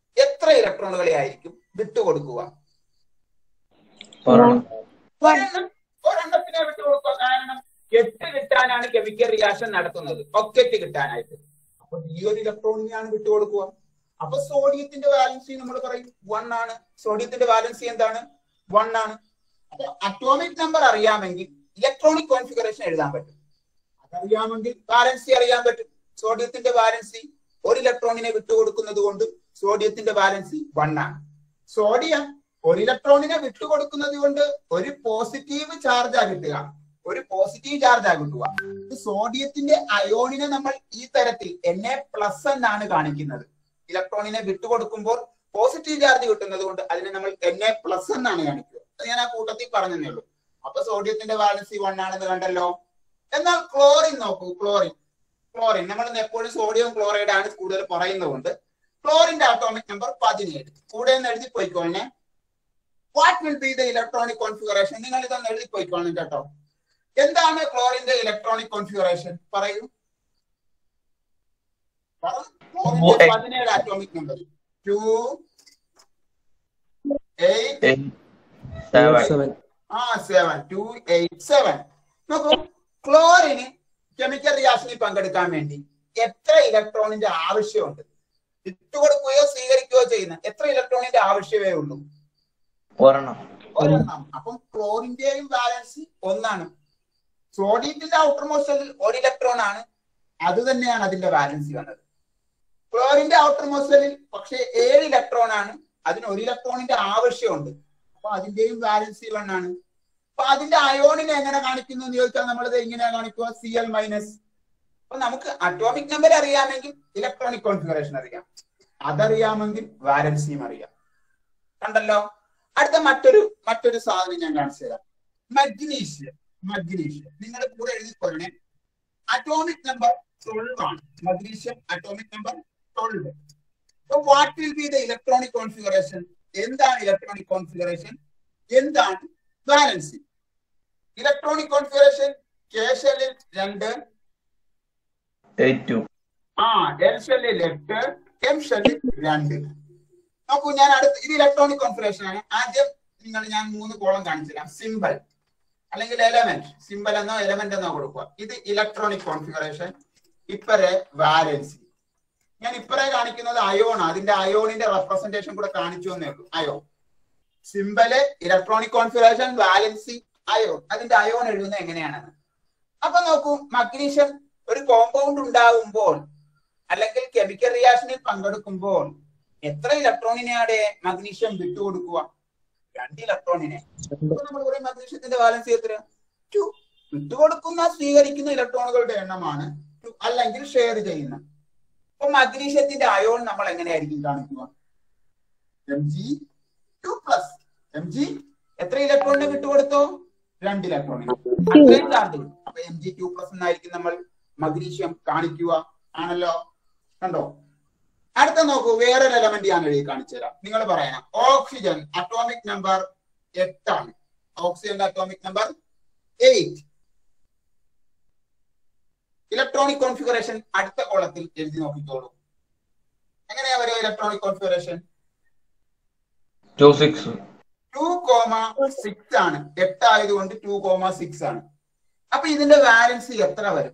Speaker 1: എത്ര ഇലക്ട്രോണുകളെ ആയിരിക്കും വിട്ടുകൊടുക്കുക
Speaker 2: ഒരെണ്ണം
Speaker 1: ഒരെണ്ണം ഒരെണ്ണത്തിനെ വിട്ടുകൊടുക്കുക കാരണം എട്ട് കിട്ടാനാണ് കെമിക്കൽ റിയാക്ഷൻ നടത്തുന്നത് ഒക്കെറ്റ് കിട്ടാനായിട്ട് അപ്പൊ ഈ ഒരു ഇലക്ട്രോണിനെയാണ് വിട്ടുകൊടുക്കുക അപ്പൊ സോഡിയത്തിന്റെ വാലൻസി നമ്മൾ പറയും വൺ ആണ് സോഡിയത്തിന്റെ വാലൻസി എന്താണ് വൺ ആണ് അപ്പൊ അറ്റോമിക് നമ്പർ അറിയാമെങ്കിൽ ഇലക്ട്രോണിക് കോൺഫിഗറേഷൻ എഴുതാൻ പറ്റും അതറിയാമെങ്കിൽ വാലൻസി അറിയാൻ പറ്റും സോഡിയത്തിന്റെ വാലൻസി ഒരു ഇലക്ട്രോണിനെ വിട്ടുകൊടുക്കുന്നത് കൊണ്ട് സോഡിയത്തിന്റെ വാലൻസി വൺ ആണ് സോഡിയം ഒരു ഇലക്ട്രോണിനെ വിട്ടുകൊടുക്കുന്നത് കൊണ്ട് ഒരു പോസിറ്റീവ് ചാർജാ കിട്ടുക ഒരു പോസിറ്റീവ് ചാർജാ കിട്ടുക ഇത് സോഡിയത്തിന്റെ അയോണിനെ നമ്മൾ ഈ തരത്തിൽ എൻ എ പ്ലസ് എന്നാണ് കാണിക്കുന്നത് ഇലക്ട്രോണിനെ വിട്ടുകൊടുക്കുമ്പോൾ പോസിറ്റീവ് ചാർജ് കിട്ടുന്നത് കൊണ്ട് അതിനെ നമ്മൾ എൻ എ പ്ലസ് എന്നാണ് കാണിക്കുക അത് ഞാൻ ആ കൂട്ടത്തിൽ പറഞ്ഞതേ ഉള്ളൂ അപ്പൊ സോഡിയത്തിന്റെ വാലൻസി വൺ ആണെന്ന് കണ്ടല്ലോ എന്നാൽ ക്ലോറിൻ നോക്കൂ ക്ലോറിൻ ക്ലോറിൻ നമ്മൾ എപ്പോഴും സോഡിയം ക്ലോറൈഡ് ആണ് കൂടുതൽ പറയുന്നതുകൊണ്ട് ക്ലോറിന്റെ ആറ്റോമിക് നമ്പർ പതിനേഴ് കൂടെ ഒന്ന് എഴുതി പോയിക്കോളെ what will be the electronic configuration നിങ്ങൾ ഇതൊന്ന് എഴുതി പോയിക്കോളണം കേട്ടോ എന്താണ് ക്ലോറിന്റെ ഇലക്ട്രോണിക് കോൺഫിഗറേഷൻ പറയൂ പറ. ക്ലോറിന്റെ പതിനേഴ് atomic number two eight
Speaker 2: eight, seven,
Speaker 3: seven
Speaker 1: ആ സെവൻ ടു എയ്റ്റ് സെവൻ നോക്കൂ ക്ലോറിന് കെമിക്കൽ റിയാക്ഷനിൽ പങ്കെടുക്കാൻ വേണ്ടി എത്ര ഇലക്ട്രോണിന്റെ ആവശ്യമുണ്ട് ഇട്ടുകൊടുക്കുകയോ സ്വീകരിക്കുകയോ ചെയ്യുന്ന എത്ര ഇലക്ട്രോണിന്റെ ആവശ്യമേ ഉള്ളൂ
Speaker 2: ഒരെണ്ണം
Speaker 1: ഒരെണ്ണം അപ്പം ക്ലോറിന്റെയും ബാലൻസ് ഒന്നാണ് സോഡിയത്തിന്റെ ഔട്ടർ മോസ്റ്റലിൽ ഒരു ഇലക്ട്രോൺ ആണ് അത് തന്നെയാണ് അതിന്റെ ബാലൻസ് വന്നത് ക്ലോറിന്റെ ഔട്ടർ മോസ്റ്റലിൽ പക്ഷെ ഏഴ് ഇലക്ട്രോൺ ആണ് അതിന് ഒരു ഇലക്ട്രോണിന്റെ ആവശ്യമുണ്ട് അപ്പൊ അതിന്റെയും ബാലൻസ് വൺ ആണ് അപ്പൊ അതിന്റെ അയോണിനെ എങ്ങനെ കാണിക്കുന്നു എന്ന് ചോദിച്ചാൽ നമ്മളത് എങ്ങനെയാ കാണിക്കുക സി എൽ മൈനസ് അപ്പൊ നമുക്ക് അറ്റോമിക് നമ്പർ അറിയാമെങ്കിൽ ഇലക്ട്രോണിക് കോൺഫിഗറേഷൻ അറിയാം അതറിയാമെങ്കിൽ വാലൻസിയും അറിയാം കണ്ടല്ലോ അടുത്ത മറ്റൊരു മറ്റൊരു സാധനം ഞാൻ കാണിച്ചു തരാം മഗ്നീഷ്യം മഗ്നീഷ്യം നിങ്ങൾ കൂടെ എഴുതിക്കൊള്ളണേ അറ്റോമിക് നമ്പർ ട്വൽവ് ആണ് magnesium atomic number twelve what will be the electronic configuration എന്താണ് ഇലക്ട്രോണിക് കോൺഫിഗറേഷൻ എന്താണ് ബാലൻസി ഇലക്ട്രോണിക് കോൺഫിഗറേഷൻ കെ ഷെല്ലിൽ രണ്ട്
Speaker 2: eight, two,
Speaker 1: ആ എൽ ഷെല്ലിൽ എട്ട് എം ഷെല്ലിൽ രണ്ട് നോക്കൂ ഞാൻ അടുത്ത് ഇത് ഇലക്ട്രോണിക് കോൺഫിഗറേഷൻ ആണ് ആദ്യം നിങ്ങൾ ഞാൻ മൂന്ന് കോളം കാണിച്ചു തരാം സിമ്പിൾ അല്ലെങ്കിൽ എലമെന്റ് സിമ്പിൾ എന്നോ എലമെന്റ് എന്നോ കൊടുക്കുക ഇത് ഇലക്ട്രോണിക് കോൺഫിഗറേഷൻ ഇപ്പറെ വാലൻസി ഞാൻ ഇപ്പറെ കാണിക്കുന്നത് അയോൺ അതിന്റെ അയോണിന്റെ റെപ്രസെന്റേഷൻ കൂടെ കാണിച്ചു എന്നേ ഉള്ളൂ ion simple electronic configuration valency ion അതിന്റെ അയോൺ എഴുതുന്നത് എങ്ങനെയാണെന്ന് അപ്പൊ നോക്കൂ മഗ്നീഷ്യം ഒരു കോമ്പൗണ്ട് ഉണ്ടാകുമ്പോൾ അല്ലെങ്കിൽ കെമിക്കൽ റിയാക്ഷനിൽ പങ്കെടുക്കുമ്പോൾ എത്ര ഇലക്ട്രോണിനെയാണ് മഗ്നീഷ്യം വിട്ടുകൊടുക്കുക രണ്ട് ഇലക്ട്രോണിനെ അപ്പൊ നമ്മൾ പറയും മഗ്നീഷ്യത്തിന്റെ ബാലൻസ് എത്ര ടു വിട്ടുകൊടുക്കുന്ന സ്വീകരിക്കുന്ന ഇലക്ട്രോണുകളുടെ എണ്ണമാണ് two. അല്ലെങ്കിൽ ഷെയർ ചെയ്യുന്ന അപ്പൊ മഗ്നീഷ്യത്തിന്റെ അയോൺ നമ്മൾ എങ്ങനെയായിരിക്കും കാണിക്കുക M G two plus M G എത്ര ഇലക്ട്രോണിനെ വിട്ടുകൊടുത്തോ രണ്ട് ഇലക്ട്രോണിന് അത്രയും ചാർജ് കിട്ടും അപ്പൊ എം ജി ടു പ്ലസ് എന്നായിരിക്കും നമ്മൾ മഗ്നീഷ്യം കാണിക്കുക ആണല്ലോ കണ്ടോ അടുത്ത നോക്കൂ വേറൊരു എലമെന്റ് ഞാൻ എഴുതി കാണിച്ചു തരാം നിങ്ങൾ പറയണം ഓക്സിജൻ അറ്റോമിക് നമ്പർ എട്ടാണ് ഓക്സിജന്റെ atomic number eight electronic configuration അടുത്ത കോളത്തിൽ എഴുതി നോക്കിക്കോളൂ എങ്ങനെയാ വരിക electronic configuration
Speaker 2: two, six,
Speaker 1: two comma six ആണ് എട്ടായതുകൊണ്ട് ടു കോമ സിക്സ് ആണ് അപ്പൊ ഇതിന്റെ വാലൻസി എത്ര വരും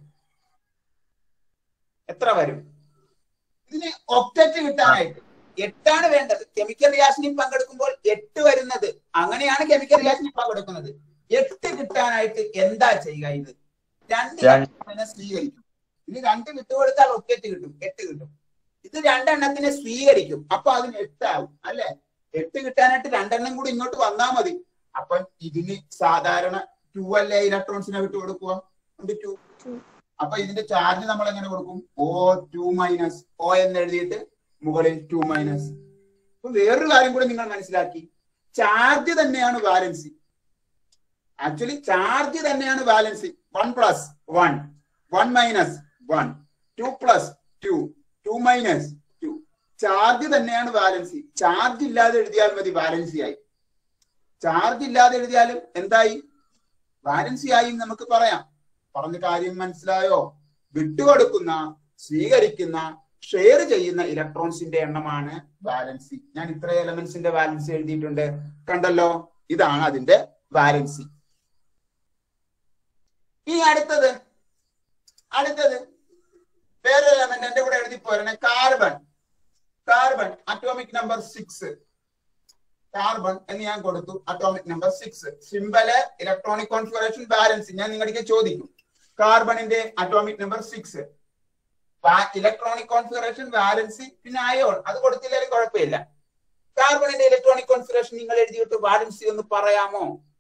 Speaker 1: എത്ര വരും ഇതിന് ഒക്ടറ്റ് കിട്ടാനായിട്ട് എട്ടാണ് വേണ്ടത് കെമിക്കൽ റിയാക്ഷനിൽ പങ്കെടുക്കുമ്പോൾ എട്ട് വരുന്നത് അങ്ങനെയാണ് കെമിക്കൽ റിയാക്ഷനിൽ പങ്കെടുക്കുന്നത് എട്ട് കിട്ടാനായിട്ട് എന്താ ചെയ്യുക ഇത് രണ്ട്
Speaker 2: രണ്ട്.
Speaker 1: ഇലക്ട്രോണിനെ സ്വീകരിക്കും ഇനി രണ്ട് വിട്ടുകൊടുത്താൽ ഒക്ടറ്റ് കിട്ടും എട്ട് കിട്ടും ഇത് രണ്ടെണ്ണത്തിനെ സ്വീകരിക്കും അപ്പൊ അതിന് എട്ടാവും അല്ലെ എട്ട് കിട്ടാനായിട്ട് രണ്ടെണ്ണം കൂടി ഇങ്ങോട്ട് വന്നാൽ മതി അപ്പൊ ഇതിന് സാധാരണ ടു അല്ലേ ഇലക്ട്രോൺസിനെ വിട്ടു കൊടുക്കുക ടു അപ്പൊ ഇതിന്റെ ചാർജ് നമ്മൾ എങ്ങനെ കൊടുക്കും ഓ ടു മൈനസ് ഓ എന്ന് എഴുതിയിട്ട് മുകളിൽ ടു മൈനസ് അപ്പൊ വേറൊരു കാര്യം കൂടി നിങ്ങൾ മനസ്സിലാക്കി ചാർജ് തന്നെയാണ് ബാലൻസി ആക്ച്വലി ചാർജ് തന്നെയാണ് valency one plus one one minus one two plus two two minus two charge തന്നെയാണ് ബാലൻസി ചാർജ് ഇല്ലാതെ എഴുതിയാൽ മതി ബാലൻസി ആയി ചാർജ് ഇല്ലാതെ എഴുതിയാലും എന്തായി ബാലൻസി ആയി എന്ന് നമുക്ക് പറയാം പറഞ്ഞ കാര്യം മനസ്സിലായോ വിട്ടുകൊടുക്കുന്ന സ്വീകരിക്കുന്ന ഷെയർ ചെയ്യുന്ന ഇലക്ട്രോൺസിന്റെ എണ്ണമാണ് വാലൻസി ഞാൻ ഇത്ര എലമെന്റ്സിന്റെ വാലൻസി എഴുതിയിട്ടുണ്ട് കണ്ടല്ലോ ഇതാണ് അതിന്റെ വാലൻസി ഇനി അടുത്തത് അടുത്തത് വേറെ എലമെന്റ് എന്റെ കൂടെ എഴുതി പോരണേ carbon carbon atomic number six carbon എന്ന് ഞാൻ കൊടുത്തു atomic number six symbol electronic configuration valence ഞാൻ നിങ്ങൾക്ക് ചോദിക്കും കാർബണിന്റെ atomic number six electronic configuration valency പിന്നെ അയോൺ അത് കൊടുത്തില്ലെങ്കിലും കുഴപ്പമില്ല കാർബണിന്റെ ഇലക്ട്രോണിക് കോൺഫിഗറേഷൻ നിങ്ങൾ എഴുതിയിട്ട് വാലൻസി ഒന്ന് പറയാമോ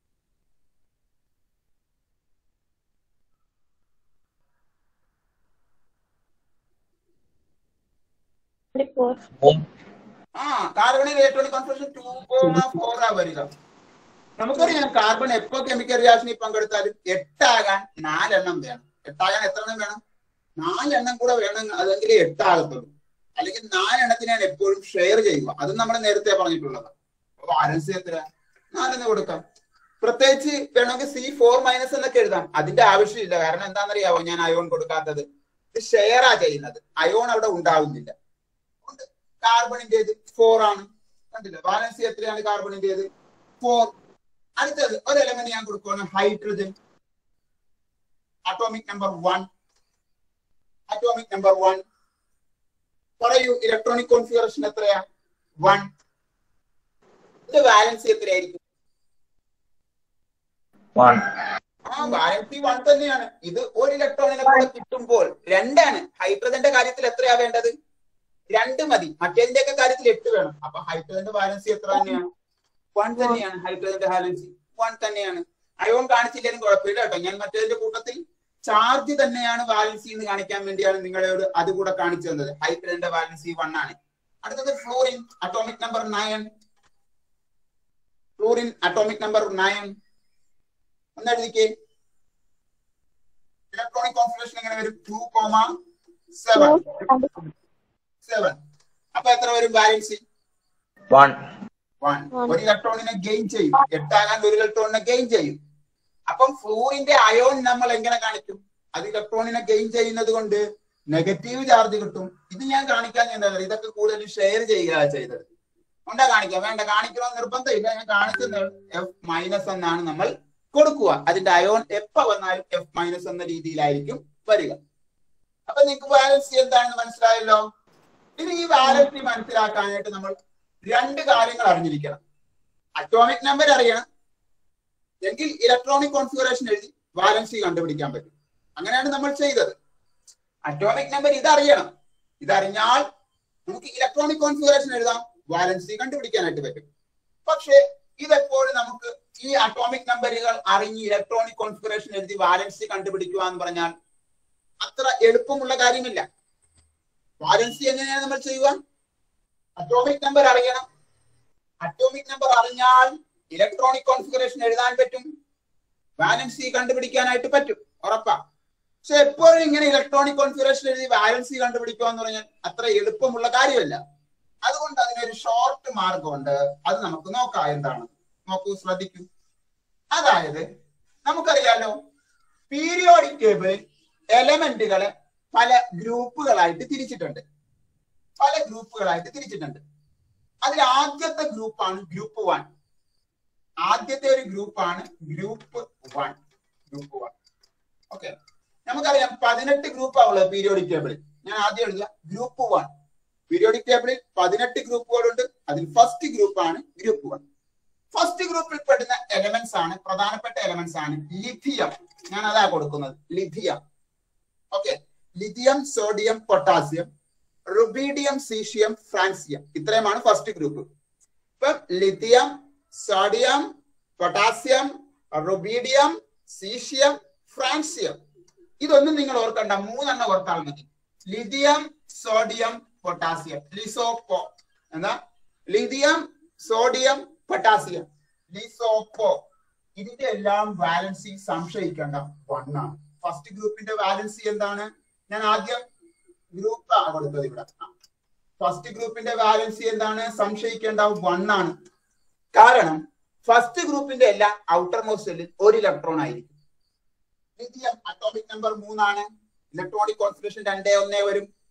Speaker 1: ആ കാർബണിന്റെ electronic configuration two comma four ആ വരിക നമുക്കറിയാം കാർബൺ എപ്പോ കെമിക്കൽ റിയാക്ഷനിൽ പങ്കെടുത്താലും എട്ടാകാൻ നാലെണ്ണം വേണം എട്ടാകാൻ എത്ര എണ്ണം വേണം നാലെണ്ണം കൂടെ വേണം അതെങ്കിൽ എട്ടാകത്തുള്ളൂ അല്ലെങ്കിൽ നാലെണ്ണത്തിനാണ് എപ്പോഴും ഷെയർ ചെയ്യുക അത് നമ്മൾ നേരത്തെ പറഞ്ഞിട്ടുള്ളത് അപ്പൊ ബാലൻസ് എത്ര നാലെന്ന് കൊടുക്കാം പ്രത്യേകിച്ച് വേണമെങ്കിൽ സി ഫോർ മൈനസ് എന്നൊക്കെ എഴുതാം അതിന്റെ ആവശ്യമില്ല കാരണം എന്താണെന്നറിയാവോ ഞാൻ അയോൺ കൊടുക്കാത്തത് ഇത് ഷെയറാ ചെയ്യുന്നത് അയോൺ അവിടെ ഉണ്ടാവുന്നില്ല കാർബണിന്റേത് ഫോർ ആണ് കണ്ടില്ല ബാലൻസ് എത്രയാണ് കാർബണിന്റേത് ഫോർ അടുത്തത് ഒരു എലമെന്റ് ഞാൻ കൊടുക്കുകയാണ് hydrogen atomic number one atomic number one പറയൂ ഇലക്ട്രോണിക് കോൺഫിഗറേഷൻ എത്രയാ വൺ ഇത് ബാലൻസ് എത്രയായിരിക്കും
Speaker 2: വൺ
Speaker 1: ആ ബാലൻസി വൺ തന്നെയാണ് ഇത് ഒരു ഇലക്ട്രോണിനെ കൂടെ കിട്ടുമ്പോൾ രണ്ടാണ് ഹൈഡ്രജന്റെ കാര്യത്തിൽ എത്രയാ വേണ്ടത് രണ്ട് മതി മറ്റേതിന്റെ ഒക്കെ കാര്യത്തിൽ എട്ട് വേണം അപ്പൊ ഹൈഡ്രജന്റെ ബാലൻസി എത്ര തന്നെയാണ് വൺ തന്നെയാണ് ഹൈഡ്രജന്റെ ബാലൻസി വൺ തന്നെയാണ് അയോൺ കാണിച്ചില്ലെങ്കിലും കുഴപ്പമില്ല കേട്ടോ ഞാൻ മറ്റേതിന്റെ കൂട്ടത്തിൽ ചാർജ് തന്നെയാണ് ബാലൻസി എന്ന് കാണിക്കാൻ വേണ്ടിയാണ് നിങ്ങളോട് അത് കൂടെ കാണിച്ചു തന്നത് ഹൈഡ്രജന്റെ ബാലൻസി വൺ ആണ് അടുത്തത് fluorine atomic number nine fluorine atomic number nine ഒന്ന് എഴുതിക്കേ ഇലക്ട്രോണിക് കോൺഫിഗറേഷൻ എങ്ങനെ വരും ടു കോമ സെവൻ സെവൻ അപ്പൊ എത്ര വരും ബാലൻസി
Speaker 2: വൺ
Speaker 1: വൺ ഒരു ഇലക്ട്രോണിനെ ഗെയിൻ ചെയ്യും എട്ടാകാൻ ഒരു ഇലക്ട്രോണിനെ ഗെയിൻ ചെയ്യും അപ്പം ഫ്ലൂറിന്റെ അയോൺ നമ്മൾ എങ്ങനെ കാണിക്കും അത് ഇലക്ട്രോണിനെ ഗെയിൻ ചെയ്യുന്നത് കൊണ്ട് നെഗറ്റീവ് ചാർജ് കിട്ടും ഇത് ഞാൻ കാണിക്കാൻ എന്താ ഇതൊക്കെ കൂടുതൽ ഷെയർ ചെയ്യുക ചെയ്തത് ഉണ്ടാ കാണിക്കാം വേണ്ട കാണിക്കണമെന്ന് നിർബന്ധമില്ല ഞാൻ കാണിച്ചത് എഫ് മൈനസ് എന്നാണ് നമ്മൾ കൊടുക്കുക അതിന്റെ അയോൺ എപ്പ വന്നാലും എഫ് മൈനസ് എന്ന രീതിയിലായിരിക്കും വരിക അപ്പൊ നിങ്ങൾക്ക് ബാലൻസി എന്താണെന്ന് മനസ്സിലായല്ലോ ഇനി ഈ ബാലൻസി മനസ്സിലാക്കാനായിട്ട് നമ്മൾ രണ്ട് കാര്യങ്ങൾ അറിഞ്ഞിരിക്കണം അറ്റോമിക് നമ്പർ അറിയണം എങ്കിൽ ഇലക്ട്രോണിക് കോൺഫിഗറേഷൻ എഴുതി വാലൻസി കണ്ടുപിടിക്കാൻ പറ്റും അങ്ങനെയാണ് നമ്മൾ ചെയ്തത് അറ്റോമിക് നമ്പർ ഇതറിയണം ഇതറിഞ്ഞാൽ നമുക്ക് ഇലക്ട്രോണിക് കോൺഫിഗറേഷൻ എഴുതാം വാലൻസി കണ്ടുപിടിക്കാനായിട്ട് പറ്റും പക്ഷേ ഇതെപ്പോഴും നമുക്ക് ഈ അറ്റോമിക് നമ്പറുകൾ അറിഞ്ഞ് ഇലക്ട്രോണിക് കോൺഫിഗറേഷൻ എഴുതി വാലൻസി കണ്ടുപിടിക്കുക എന്ന് പറഞ്ഞാൽ അത്ര എളുപ്പമുള്ള കാര്യമില്ല വാലൻസി എങ്ങനെയാണ് നമ്മൾ ചെയ്യുക അറ്റോമിക് നമ്പർ അറിയണം അറ്റോമിക് നമ്പർ അറിഞ്ഞാൽ ഇലക്ട്രോണിക് കോൺഫിഗറേഷൻ എഴുതാൻ പറ്റും വാലൻസി കണ്ടുപിടിക്കാനായിട്ട് പറ്റും ഉറപ്പാ പക്ഷെ എപ്പോഴും ഇങ്ങനെ ഇലക്ട്രോണിക് കോൺഫിഗറേഷൻ എഴുതി വാലൻസി കണ്ടുപിടിക്കുക എന്ന് പറഞ്ഞാൽ അത്ര എളുപ്പമുള്ള കാര്യമല്ല അതുകൊണ്ട് അതിനൊരു ഷോർട്ട് മാർഗമുണ്ട് അത് നമുക്ക് നോക്കാം എന്താണ് നോക്കൂ ശ്രദ്ധിക്കൂ അതായത് നമുക്കറിയാലോ പീരിയോഡിക് ടേബിളിൽ എലമെന്റുകളെ പല ഗ്രൂപ്പുകളായിട്ട് തിരിച്ചിട്ടുണ്ട് പല ഗ്രൂപ്പുകളായിട്ട് തിരിച്ചിട്ടുണ്ട് അതിൽ ആദ്യത്തെ ഗ്രൂപ്പാണ് ഗ്രൂപ്പ് വൺ ആദ്യത്തെ ഒരു ഗ്രൂപ്പാണ് group one group one okay നമുക്കറിയാം പതിനെട്ട് ഗ്രൂപ്പാണ് ഉള്ളത് പീരിയോഡിക് ടേബിളിൽ ഞാൻ ആദ്യം എഴുതുക ഗ്രൂപ്പ് വൺ പീരിയോഡിക് ടേബിളിൽ പതിനെട്ട് ഗ്രൂപ്പുകളുണ്ട് അതിൽ ഫസ്റ്റ് ഗ്രൂപ്പാണ് ഗ്രൂപ്പ് വൺ ഫസ്റ്റ് ഗ്രൂപ്പിൽ പെടുന്ന എലമെന്റ്സ് ആണ് പ്രധാനപ്പെട്ട എലമെന്റ്സ് ആണ് ലിഥിയം ഞാൻ അതാ കൊടുക്കുന്നത് lithium okay lithium sodium potassium rubidium caesium francium ഇത്രയുമാണ് ഫസ്റ്റ് ഗ്രൂപ്പ് ഇപ്പൊ lithium sodium potassium rubidium caesium francium ഇതൊന്നും നിങ്ങൾ ഓർക്കണ്ട മൂന്നെണ്ണം ഓർത്താൽ മതി ലിഥിയം സോഡിയം പൊട്ടാസ്യം ലിസോപ്പോ എന്താ ലിഥിയം സോഡിയം പൊട്ടാസ്യം ലിസോപ്പോ ഇതിന്റെ എല്ലാം വാലൻസി സംശയിക്കേണ്ട വണ്ണാണ് ഫസ്റ്റ് ഗ്രൂപ്പിന്റെ വാലൻസി എന്താണ് ഞാൻ ആദ്യം ഗ്രൂപ്പ് ആണ് കൊടുത്തത് ഇവിടെ ഫസ്റ്റ് ഗ്രൂപ്പിന്റെ വാലൻസി എന്താണ് സംശയിക്കേണ്ട വൺ ആണ് കാരണം ഫസ്റ്റ് ഗ്രൂപ്പിന്റെ എല്ലാം ഔട്ടർ മോസ്റ്റിൽ ഒരു ഇലക്ട്രോൺ ആയിരിക്കും ലിഥിയം അറ്റോമിക് നമ്പർ മൂന്നാണ് ഇലക്ട്രോണിക് കോൺഫിഗറേഷൻ രണ്ടേ ഒന്നേ വരും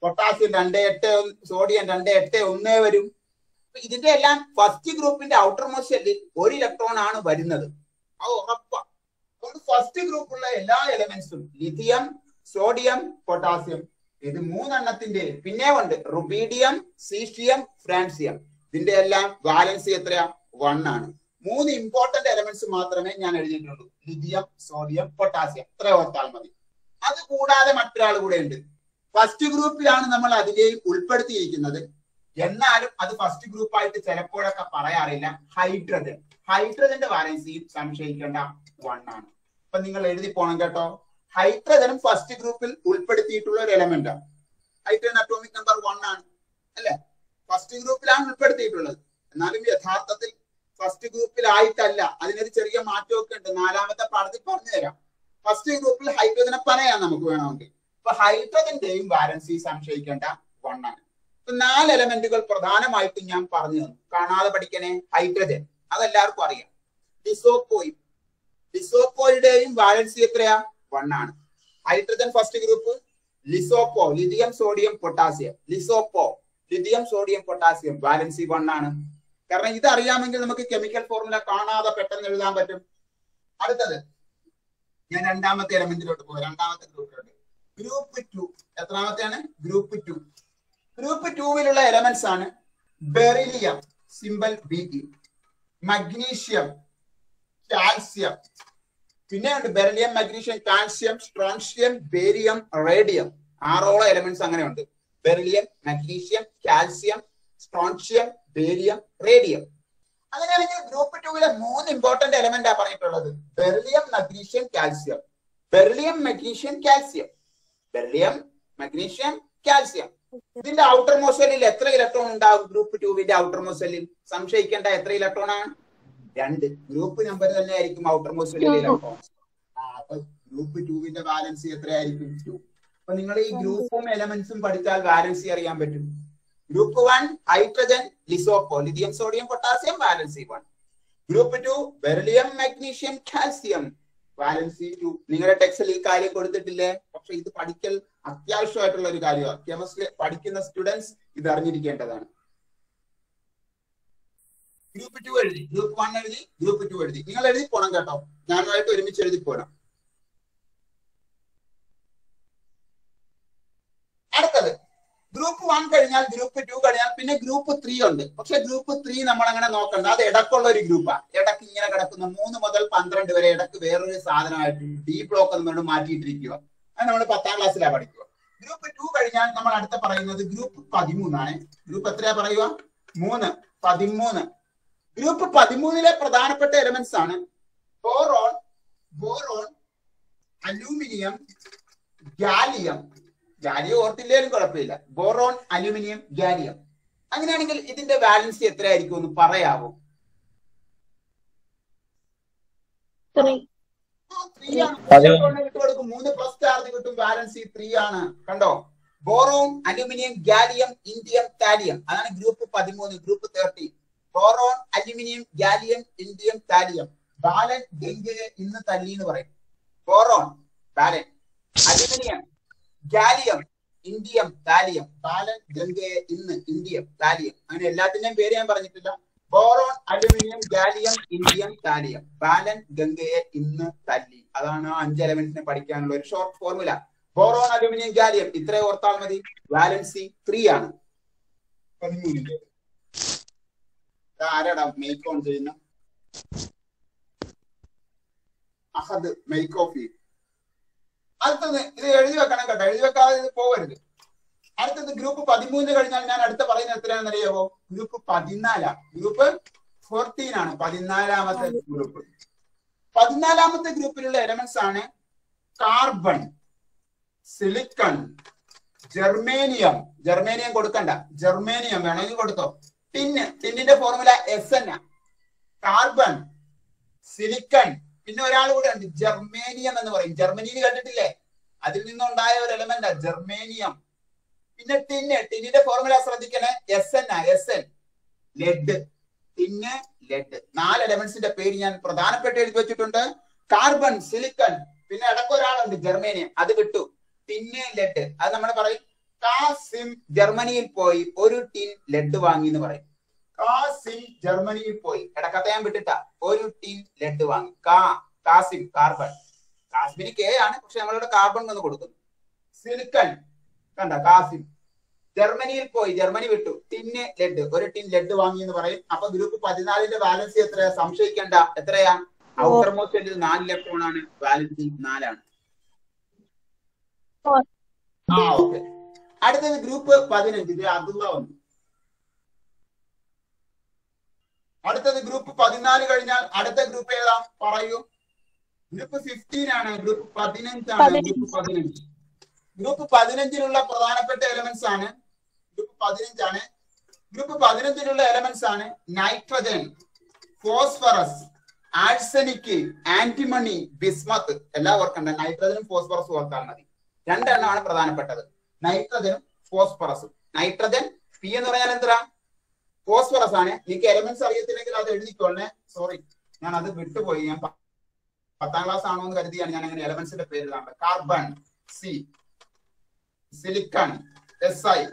Speaker 1: പൊട്ടാസ്യം രണ്ട് എട്ട് ഒന്ന്, സോഡിയം രണ്ട് എട്ട് ഒന്നേ വരും അപ്പൊ ഇതിന്റെ എല്ലാം ഫസ്റ്റ് ഗ്രൂപ്പിന്റെ ഔട്ടർ മോസ്റ്റ് ഷെല്ലിൽ ഒരു ഇലക്ട്രോൺ ആണ് വരുന്നത് അത് ഉറപ്പാ അതുകൊണ്ട് ഫസ്റ്റ് ഗ്രൂപ്പുള്ള എല്ലാ എലമെന്റ്സും ലിഥിയം സോഡിയം പൊട്ടാസ്യം ഇത് മൂന്നെണ്ണത്തിന്റെ പിന്നെ ഉണ്ട് റുബീഡിയം സീഷ്യം ഫ്രാൻസിയം ഇതിന്റെ എല്ലാം വാലൻസി എത്രയാ വൺ ആണ് മൂന്ന് ഇമ്പോർട്ടന്റ് എലമെന്റ്സ് മാത്രമേ ഞാൻ എഴുതിയിട്ടുള്ളൂ ലിഥിയം സോഡിയം പൊട്ടാസ്യം ഇത്ര ഓർത്താൽ മതി അത് കൂടാതെ മറ്റൊരാൾ കൂടെ ഉണ്ട് ഫസ്റ്റ് ഗ്രൂപ്പിലാണ് നമ്മൾ അതിലെയും ഉൾപ്പെടുത്തിയിരിക്കുന്നത് എന്നാലും അത് ഫസ്റ്റ് ഗ്രൂപ്പായിട്ട് ചിലപ്പോഴൊക്കെ പറയാറില്ല ഹൈഡ്രജൻ ഹൈഡ്രജന്റെ വാലൻസിയും സംശയിക്കേണ്ട വൺ ആണ് അപ്പൊ നിങ്ങൾ എഴുതി പോണം കേട്ടോ ഹൈഡ്രജനും ഫസ്റ്റ് ഗ്രൂപ്പിൽ ഉൾപ്പെടുത്തിയിട്ടുള്ള ഒരു എലമെന്റാണ് ഹൈഡ്രജൻ അറ്റോമിക് നമ്പർ വൺ ആണ് അല്ലെ ഫസ്റ്റ് ഗ്രൂപ്പിലാണ് ഉൾപ്പെടുത്തിയിട്ടുള്ളത് എന്നാലും യഥാർത്ഥത്തിൽ ഫസ്റ്റ് ഗ്രൂപ്പിലായിട്ടല്ല അതിനൊരു ചെറിയ മാറ്റമൊക്കെ ഉണ്ട് നാലാമത്തെ പാഠത്തിൽ പറഞ്ഞു തരാം ഫസ്റ്റ് ഗ്രൂപ്പിൽ ഹൈഡ്രജനെ പറയാം നമുക്ക് വേണമെങ്കിൽ അപ്പൊ ഹൈഡ്രജന്റെയും വാലൻസി സംശയിക്കേണ്ട വൺ ആണ് ഇപ്പൊ നാല് എലമെന്റുകൾ പ്രധാനമായിട്ടും ഞാൻ പറഞ്ഞു തന്നു കാണാതെ പഠിക്കണേ ഹൈഡ്രജൻ അതെല്ലാവർക്കും അറിയാം ഡിസോപ്പോയും ലിസോപ്പോയുടെയും വാലൻസി എത്രയാ വൺ ആണ് ഹൈഡ്രജൻ ഫസ്റ്റ് ഗ്രൂപ്പ് ലിസോപ്പോ ലിഥിയം സോഡിയം പൊട്ടാസ്യം ലിസോപ്പോ lithium sodium potassium valency one ആണ് കാരണം ഇത് അറിയാമെങ്കിൽ നമുക്ക് കെമിക്കൽ ഫോർമുല കാണാതെ പെട്ടെന്ന് എഴുതാൻ പറ്റും അടുത്തത് ഞാൻ രണ്ടാമത്തെ എലമെന്റിലോട്ട് പോയി രണ്ടാമത്തെ ഗ്രൂപ്പിലോട്ട് ഗ്രൂപ്പ് ടു എത്രാമത്തെയാണ് ഗ്രൂപ്പ് ടു ഗ്രൂപ്പ് ടൂവിലുള്ള എലമെന്റ്സ് ആണ് beryllium symbol B E magnesium calcium പിന്നെ ഉണ്ട് beryllium magnesium calcium strontium barium radium ആറോളം എലമെന്റ്സ് അങ്ങനെ ഉണ്ട് beryllium magnesium calcium strontium barium radium അങ്ങനെയാണെങ്കിൽ ഗ്രൂപ്പ് ടൂവിലെ മൂന്ന് ഇമ്പോർട്ടന്റ് എലമെന്റ് ആ പറഞ്ഞിട്ടുള്ളത് beryllium magnesium calcium beryllium magnesium calcium beryllium magnesium calcium ഇതിന്റെ ഔട്ടർ മോസലിൽ എത്ര ഇലക്ട്രോൺ ഉണ്ടാകും ഗ്രൂപ്പ് ടൂവിന്റെ ഔട്ടർ മോസലിൽ സംശയിക്കേണ്ട എത്ര ഇലക്ട്രോൺ ആണ് രണ്ട് ഗ്രൂപ്പ് നമ്പർ തന്നെ ആയിരിക്കും ഔട്ടർ മോസലിൽ ഇലക്ട്രോൺ അപ്പൊ ഗ്രൂപ്പ് ടൂവിന്റെ ബാലൻസി എത്രയായിരിക്കും ടു അപ്പൊ നിങ്ങൾ ഈ ഗ്രൂപ്പും എലമെന്റ്സും പഠിച്ചാൽ ബാലൻസി അറിയാൻ പറ്റും ഗ്രൂപ്പ് വൺ ഹൈഡ്രജൻ ലിസോപ്പോ lithium sodium potassium valency one group two beryllium magnesium calcium valency two നിങ്ങളുടെ ടെക്സ്റ്റിൽ ഈ കാര്യം കൊടുത്തിട്ടില്ലേ പക്ഷെ ഇത് പഠിക്കൽ അത്യാവശ്യമായിട്ടുള്ള ഒരു കാര്യമാണ് കെമിസ്ട്രി പഠിക്കുന്ന സ്റ്റുഡൻസ് ഇത് അറിഞ്ഞിരിക്കേണ്ടതാണ് ഗ്രൂപ്പ് ടു എഴുതി ഗ്രൂപ്പ് വൺ എഴുതി ഗ്രൂപ്പ് ടു എഴുതി നിങ്ങൾ എഴുതി പോണം കേട്ടോ ഞാനുമായിട്ട് ഒരുമിച്ച് എഴുതി പോണം അടുത്തത് ഗ്രൂപ്പ് വൺ കഴിഞ്ഞാൽ ഗ്രൂപ്പ് ടു കഴിഞ്ഞാൽ പിന്നെ ഗ്രൂപ്പ് ത്രീ ഉണ്ട് പക്ഷെ ഗ്രൂപ്പ് ത്രീ നമ്മൾ അങ്ങനെ നോക്കണ്ട അത് ഇടക്കുള്ള ഒരു ഗ്രൂപ്പാണ് ഇടക്ക് ഇങ്ങനെ കിടക്കുന്ന മൂന്ന് മുതൽ പന്ത്രണ്ട് വരെ ഇടക്ക് വേറൊരു സാധനമായിട്ട് ഡി ബ്ലോക്ക് എന്ന് പറഞ്ഞ് മാറ്റിയിട്ടിരിക്കുക അത് നമ്മൾ പത്താം ക്ലാസ്സിലാണ് പഠിക്കുക ഗ്രൂപ്പ് ടു കഴിഞ്ഞാൽ നമ്മൾ അടുത്ത പറയുന്നത് ഗ്രൂപ്പ് പതിമൂന്നാണ് ഗ്രൂപ്പ് എത്രയാ പറയുക മൂന്ന് പതിമൂന്ന് ഗ്രൂപ്പ് പതിമൂന്നിലെ പ്രധാനപ്പെട്ട എലമെന്റ്സ് ആണ് boron boron aluminium gallium gallium ഓർത്തില്ലേലും കുഴപ്പമില്ല ബോറോൺ അലൂമിനിയം ഗാലിയം അങ്ങനെയാണെങ്കിൽ ഇതിന്റെ വാലൻസി എത്രയായിരിക്കും ഒന്ന് പറയാവോ
Speaker 3: ത്രീ
Speaker 1: ആ, three ആണ്.
Speaker 2: പതിമൂന്ന്.
Speaker 1: ഇലക്ട്രോണിന് വിട്ടുകൊടുക്കും മൂന്ന് പ്ലസ് ചാർജ് കിട്ടും ബാലൻസി ത്രീ ആണ് കണ്ടോ boron aluminium gallium indium thallium അതാണ് ഗ്രൂപ്പ് പതിമൂന്ന് group thirty boron aluminium gallium indium thallium Balan ഗംഗയെ ഇന്ന് തല്ലി എന്ന് പറയും boron Balan aluminium gallium indium thallium Balan ഗംഗയെ ഇന്ന് ഇന്ത്യം താലിയം അങ്ങനെ എല്ലാത്തിന്റെയും പേര് ഞാൻ പറഞ്ഞിട്ടില്ല boron aluminium gallium indium thallium Balan ഗംഗയെ ഇന്ന് തല്ലി അതാണ് ആ അഞ്ച് എലമെന്റ്സിനെ പഠിക്കാനുള്ള ഒരു short formula boron aluminium gallium ഇത്ര ഓർത്താൽ മതി വാലൻസി ത്രീ ആണ് പതിമൂന്നിന്റെ ആരാടാ മേക്ക് ഓൺ ചെയ്യുന്ന അഹദ് മേക്ക് ഓഫ് ചെയ്യും അടുത്തത് ഇത് എഴുതി വെക്കണം കേട്ടോ എഴുതി വെക്കാതെ ഇത് പോകരുത് അടുത്തത് ഗ്രൂപ്പ് പതിമൂന്ന് കഴിഞ്ഞാൽ ഞാൻ അടുത്ത പറയുന്നത് എത്രയാണെന്ന് അറിയാവോ ഗ്രൂപ്പ് പതിനാലാ ഗ്രൂപ്പ് ഫോർട്ടീൻ ആണ് പതിനാലാമത്തെ ഗ്രൂപ്പ് പതിനാലാമത്തെ ഗ്രൂപ്പിലുള്ള എലമെന്റ്സ് ആണ് കാർബൺ സിലിക്കൺ ജർമേനിയം ജർമേനിയം കൊടുക്കണ്ട ജർമേനിയം വേണമെങ്കിൽ കൊടുത്തോ ടിന്ന് ടിന്നിന്റെ formula S N carbon silicon പിന്നെ ഒരാൾ കൂടെ ഉണ്ട് ജർമേനിയം എന്ന് പറയും ജർമ്മനിയിൽ കണ്ടിട്ടില്ലേ അതിൽ നിന്നുണ്ടായ ഒരു എലമെന്റ് ജർമേനിയം പിന്നെ ടിന്ന് ടിന്നിന്റെ ഫോർമുല ശ്രദ്ധിക്കണേ S N S N lead tin lead നാല് എലമെന്റ്സിന്റെ പേര് ഞാൻ പ്രധാനപ്പെട്ട എഴുതി വെച്ചിട്ടുണ്ട് കാർബൺ സിലിക്കൺ പിന്നെ ഇടയ്ക്ക് ഒരാളുണ്ട് ജർമേനിയം അത് വിട്ടു ടിന്ന് ലെഡ് അത് നമ്മൾ പറയും കാസിം ജർമ്മനിയിൽ പോയി ഒരു ടിൻ ലെഡ് വാങ്ങി എന്ന് പറയും കാസിം ജർമ്മനിയിൽ പോയി ഇടക്കത്തെ ഞാൻ വിട്ടിട്ട ഒരു ടിൻ ലെഡ് വാങ്ങി കാ കാസിം കാർബൺ കാശ്മീരി കെ ആണ് പക്ഷെ നമ്മളിവിടെ കാർബൺ എന്ന് കൊടുക്കുന്നു സിലിക്കൺ കണ്ട കാസിം ജർമ്മനിയിൽ പോയി ജർമ്മനി വിട്ടു ടിന്ന് ലെഡ് ഒരു ടിൻ ലെഡ് വാങ്ങി എന്ന് പറയും അപ്പൊ ഗ്രൂപ്പ് പതിനാലിന്റെ ബാലൻസി എത്രയാ സംശയിക്കണ്ട എത്രയാ ഔട്ടർ മോസ്റ്റ് നാല് ഇലക്ട്രോൺ ആണ് ബാലൻസി നാലാണ്
Speaker 3: Four.
Speaker 1: ആ ഓക്കെ അടുത്തത് ഗ്രൂപ്പ് പതിനഞ്ച് ഇത് അതുള്ള വന്നു അടുത്തത് ഗ്രൂപ്പ് പതിനാല് കഴിഞ്ഞാൽ അടുത്ത ഗ്രൂപ്പ് ഏതാ പറയൂ ഗ്രൂപ്പ് ഫിഫ്റ്റീൻ ആണ് ഗ്രൂപ്പ് പതിനഞ്ചാണ്
Speaker 3: പതിനഞ്ച്.
Speaker 1: ഗ്രൂപ്പ് പതിനഞ്ച് ഗ്രൂപ്പ് പതിനഞ്ചിലുള്ള പ്രധാനപ്പെട്ട എലമെന്റ്സ് ആണ് ഗ്രൂപ്പ് പതിനഞ്ചാണ് ഗ്രൂപ്പ് പതിനഞ്ചിലുള്ള എലമെന്റ്സ് ആണ് nitrogen phosphorus arsenic antimony bismuth എല്ലാം ഓർക്കണ്ട നൈട്രജനും ഫോസ്ഫറസും ഓർത്താൽ മതി രണ്ടെണ്ണമാണ് പ്രധാനപ്പെട്ടത് നൈട്രജനും ഫോസ്ഫറസും നൈട്രജൻ പി എന്ന് പറഞ്ഞാൽ എന്താ ഫോസ്ഫറസ് ആണ് നിങ്ങൾക്ക് എലമെന്റ്സ് അറിയത്തില്ലെങ്കിൽ അത് എഴുതിക്കോളെ സോറി ഞാൻ അത് വിട്ടുപോയി ഞാൻ പ- പത്താം ക്ലാസ് ആണോ എന്ന് കരുതിയാണ് ഞാൻ അങ്ങനെ എലമെന്റ്സിന്റെ പേര് എഴുതാറുണ്ട് carbon C silicon S I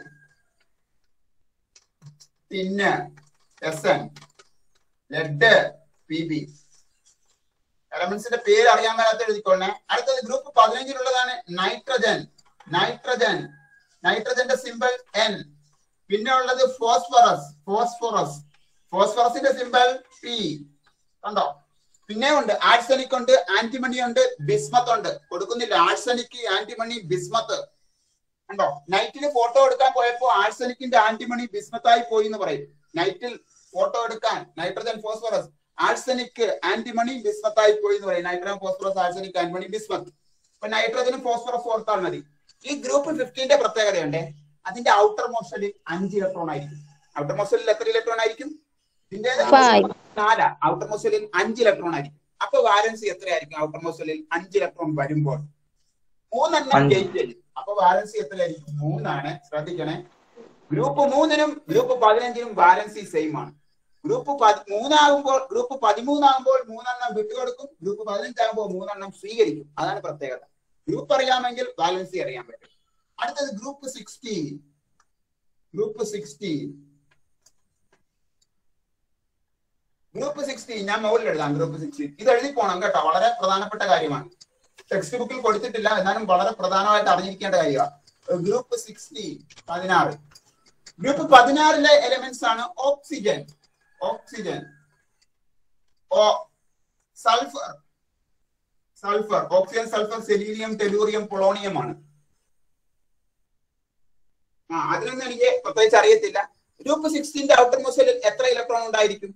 Speaker 1: tin S N lead P B എലമെന്റ്സിന്റെ പേര് അറിയാൻ മേലാത്ത എഴുതിക്കൊള്ളേ അടുത്തത് ഗ്രൂപ്പ് പതിനഞ്ചിലുള്ളതാണ് നൈട്രജൻ നൈട്രജൻ നൈട്രജന്റെ സിമ്പിൾ എൻ പിന്നെ ഉള്ളത് ഫോസ്ഫറസ് ഫോസ്ഫറസ് ഫോസ്ഫറസിന്റെ സിമ്പിൾ പി കണ്ടോ പിന്നെ ഉണ്ട് ആഴ്സനിക് ഉണ്ട് ആന്റിമണി ഉണ്ട് ബിസ്മത്ത് ഉണ്ട് കൊടുക്കുന്നില്ല ആഴ്സനിക് ആന്റിമണി ബിസ്മത്ത് കണ്ടോ നൈറ്റിന് ഫോട്ടോ എടുക്കാൻ പോയപ്പോ ആഴ്സനിക്കിന്റെ ആന്റിമണി ബിസ്മത്തായി പോയി എന്ന് പറയും നൈറ്റിൽ ഫോട്ടോ എടുക്കാൻ നൈട്രജൻ ഫോസ്ഫറസ് ആഴ്സനിക് ആന്റിമണി ബിസ്മത്തായി പോയി എന്ന് പറയും nitrogen phosphorus arsenic antimony bismuth അപ്പൊ നൈട്രജനും ഫോസ്ഫറസ് ഓർത്താൽ മതി ഈ ഗ്രൂപ്പ് ഫിഫ്റ്റീന്റെ പ്രത്യേകതയുണ്ട് അതിന്റെ ഔട്ടർ മോസ്റ്റലിൽ അഞ്ച് ഇലക്ട്രോൺ ആയിരിക്കും ഔട്ടർ മോസ്റ്റലിൽ എത്ര ഇലക്ട്രോൺ ആയിരിക്കും ഇതിന്റെ
Speaker 3: Five.
Speaker 1: നാലാ ഔട്ടർ മോസ്റ്റലിൽ അഞ്ച് ഇലക്ട്രോൺ ആയിരിക്കും അപ്പൊ വാലൻസി എത്രയായിരിക്കും ഔട്ടർ മോസ്റ്റലിൽ അഞ്ച് ഇലക്ട്രോൺ വരുമ്പോൾ മൂന്നെണ്ണം
Speaker 2: അഞ്ച്.
Speaker 1: ചേഞ്ച് ചെയ്യും അപ്പൊ വാലൻസി എത്രയായിരിക്കും മൂന്നാണ് ശ്രദ്ധിക്കണേ ഗ്രൂപ്പ് മൂന്നിനും ഗ്രൂപ്പ് പതിനഞ്ചിനും വാലൻസി സെയിം ആണ് ഗ്രൂപ്പ് പതി- മൂന്നാകുമ്പോൾ ഗ്രൂപ്പ് പതിമൂന്നാകുമ്പോൾ മൂന്നെണ്ണം വിട്ടുകൊടുക്കും ഗ്രൂപ്പ് പതിനഞ്ചാകുമ്പോൾ മൂന്നെണ്ണം സ്വീകരിക്കും അതാണ് പ്രത്യേകത ഗ്രൂപ്പ് അറിയാമെങ്കിൽ വാലൻസി അറിയാൻ പറ്റും അടുത്തത് group sixteen group sixteen group sixteen ഞാൻ മുകളിൽ എഴുതാം ഗ്രൂപ്പ് സിക്സ്റ്റീൻ ഇത് എഴുതി പോണം കേട്ടോ വളരെ പ്രധാനപ്പെട്ട കാര്യമാണ് ടെക്സ്റ്റ് ബുക്കിൽ കൊടുത്തിട്ടില്ല എന്നാലും വളരെ പ്രധാനമായിട്ട് അറിഞ്ഞിരിക്കേണ്ട കാര്യമാണ് ഗ്രൂപ്പ് സിക്സ്റ്റീൻ പതിനാറ് ഗ്രൂപ്പ് പതിനാറിലെ എലിമെന്റ്സ് ആണ് oxygen oxygen O sulphur sulphur oxygen sulphur selenium tellurium polonium ആണ് ആ അതിലൊന്നും എനിക്ക് പ്രത്യേകിച്ച് അറിയത്തില്ല ഗ്രൂപ്പ് സിക്സ്റ്റീന്റെ ഔട്ടർ മോസ്റ്റലിൽ എത്ര ഇലക്ട്രോൺ ഉണ്ടായിരിക്കും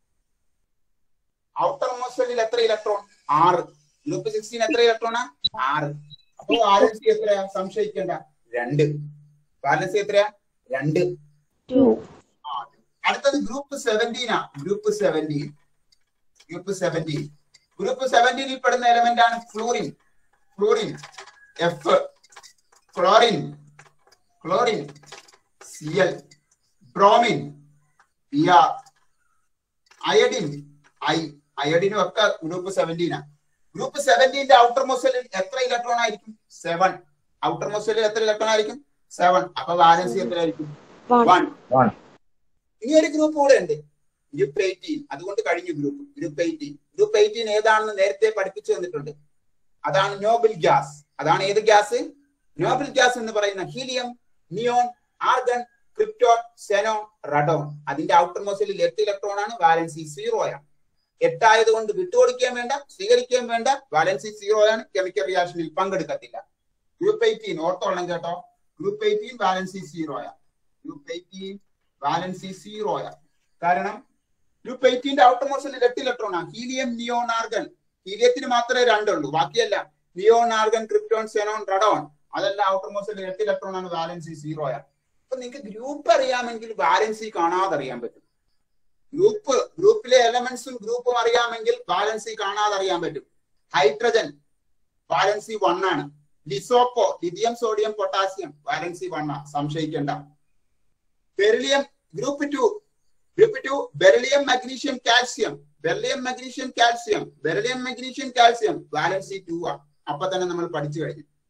Speaker 1: ഔട്ടർ മോസ്റ്റലിൽ എത്ര ഇലക്ട്രോൺ ആറ് ഗ്രൂപ്പ് സിക്സ്റ്റീൻ എത്ര ഇലക്ട്രോണാ ആറ് അപ്പൊ ബാലൻസി എത്രയാ സംശയിക്കേണ്ട രണ്ട് ബാലൻസി എത്രയാ രണ്ട്
Speaker 3: two,
Speaker 1: അടുത്തത് ഗ്രൂപ്പ് സെവൻറ്റീനാ group seventeen group seventeen group സെവൻറ്റീനിൽ പെടുന്ന എലമെന്റ് ആണ് fluorine fluorine F chlorine chlorine C L bromine P R iodine I അയഡിനും ഒക്കെ ഗ്രൂപ്പ് സെവൻറ്റീനാ ഗ്രൂപ്പ് സെവൻറ്റീന്റെ ഔട്ടർ മോസ്റ്റലിൽ എത്ര ഇലക്ട്രോൺ ആയിരിക്കും സെവൻ ഔട്ടർ മോസ്റ്റലിൽ എത്ര ഇലക്ട്രോൺ ആയിരിക്കും സെവൻ അപ്പൊ ബാലൻസി എത്ര ആയിരിക്കും
Speaker 3: one,
Speaker 1: വൺ
Speaker 2: One.
Speaker 1: ഇനി ഒരു ഗ്രൂപ്പ് കൂടെ ഉണ്ട് ഗ്രൂപ്പ് എയ്റ്റീൻ അതുകൊണ്ട് കഴിഞ്ഞു group group eighteen group eighteen ഏതാണെന്ന് നേരത്തെ പഠിപ്പിച്ചു തന്നിട്ടുണ്ട് അതാണ് നോബിൾ ഗ്യാസ് അതാണ് ഏത് ഗ്യാസ് നോബിൾ ഗ്യാസ് എന്ന് പറയുന്ന helium neon argon krypton xenon radon അതിന്റെ ഔട്ടർ മോസ്റ്റലിൽ എട്ട് ഇലക്ട്രോൺ ആണ് വാലൻസി സീറോ ആണ് എട്ടായത് കൊണ്ട് വിട്ടുകൊടുക്കുകയും വേണ്ട സ്വീകരിക്കുകയും വേണ്ട വാലൻസി സീറോ ആണ് കെമിക്കൽ റിയാക്ഷനിൽ പങ്കെടുക്കത്തില്ല ഗ്രൂപ്പ് എയ്റ്റീൻ ഓർത്തോളം കേട്ടോ ഗ്രൂപ്പ് എയ്റ്റീൻ വാലൻസി സീറോ ആണ് ഗ്രൂപ്പ് എയ്റ്റീൻ വാലൻസി സീറോ ആണ് കാരണം ഗ്രൂപ്പ് എയ്റ്റീന്റെ ഔട്ടർ മോസ്റ്റലിൽ എട്ട് ഇലക്ട്രോൺ ആണ് ഹീലിയം നിയോൺ ആർഗൺ ഹീലിയത്തിന് മാത്രമേ രണ്ടുള്ളൂ ബാക്കിയല്ല neon argon krypton xenon radon അതെല്ലാം ഔട്ടർ മോസ്റ്റലിൽ എട്ട് ഇലക്ട്രോൺ ആണ് വാലൻസി സീറോ ആണ് അപ്പൊ നിങ്ങൾക്ക് ഗ്രൂപ്പ് അറിയാമെങ്കിൽ വാലൻസി കാണാതെ അറിയാൻ പറ്റും ഗ്രൂപ്പ് ഗ്രൂപ്പിലെ എലമെന്റ്സും ഗ്രൂപ്പും അറിയാമെങ്കിൽ വാലൻസി കാണാതെ അറിയാൻ പറ്റും ഹൈഡ്രജൻ വാലൻസി വൺ ആണ് ലിസോപ്പോ lithium sodium potassium valency one ആണ് സംശയിക്കേണ്ട beryllium group two group two beryllium magnesium calcium beryllium magnesium calcium beryllium magnesium calcium valency two ആണ് അപ്പൊ തന്നെ നമ്മൾ പഠിച്ചു കഴിഞ്ഞു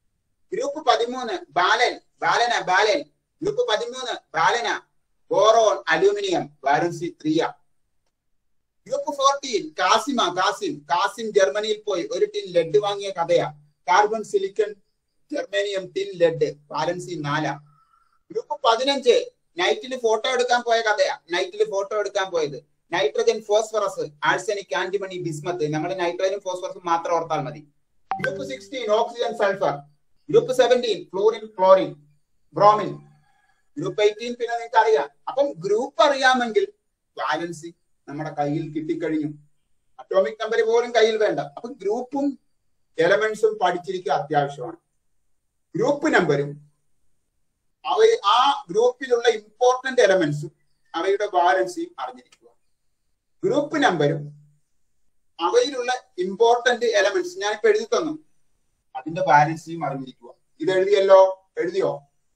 Speaker 1: ഗ്രൂപ്പ് പതിമൂന്ന് ബാലൻ ബാലന ബാലൻ ഗ്രൂപ്പ് പതിമൂന്ന് ബാലന ബോറോൺ അലൂമിനിയം വാലൻസി ത്രീയ ഗ്രൂപ്പ് ഫോർട്ടീൻ കാസിമ കാസിം കാസിം ജർമ്മനിയിൽ പോയി ഒരു ടിൻ ലെഡ് വാങ്ങിയ കഥയാ carbon silicon germanium tin lead valency നാല ഗ്രൂപ്പ് പതിനഞ്ച് നൈറ്റിൽ ഫോട്ടോ എടുക്കാൻ പോയ കഥയാ നൈറ്റിൽ ഫോട്ടോ എടുക്കാൻ പോയത് nitrogen phosphorus arsenic antimony bismuth നമ്മൾ നൈട്രജൻ ഫോസ്ഫറസും മാത്രം ഓർത്താൽ മതി group sixteen oxygen sulphur group seventeen fluorine chlorine bromine group eighteen പിന്നെ നിങ്ങൾക്ക് അറിയാം അപ്പം ഗ്രൂപ്പ് അറിയാമെങ്കിൽ ബാലൻസി നമ്മുടെ കയ്യിൽ കിട്ടിക്കഴിഞ്ഞു അറ്റോമിക് നമ്പർ പോലും കയ്യിൽ വേണ്ട അപ്പൊ ഗ്രൂപ്പും എലമെന്റ്സും പഠിച്ചിരിക്കുക അത്യാവശ്യമാണ് ഗ്രൂപ്പ് നമ്പരും അവ ആ ഗ്രൂപ്പിലുള്ള ഇമ്പോർട്ടന്റ് എലമെന്റ്സും അവയുടെ ബാലൻസിയും അറിഞ്ഞിരിക്കുക ഗ്രൂപ്പ് നമ്പരും അവയിലുള്ള ഇമ്പോർട്ടന്റ് എലമെന്റ്സ് ഞാനിപ്പോ എഴുതി തന്നു അതിന്റെ ബാലൻസിയും അറിഞ്ഞിരിക്കുക ഇത് എഴുതിയല്ലോ എഴുതിയോ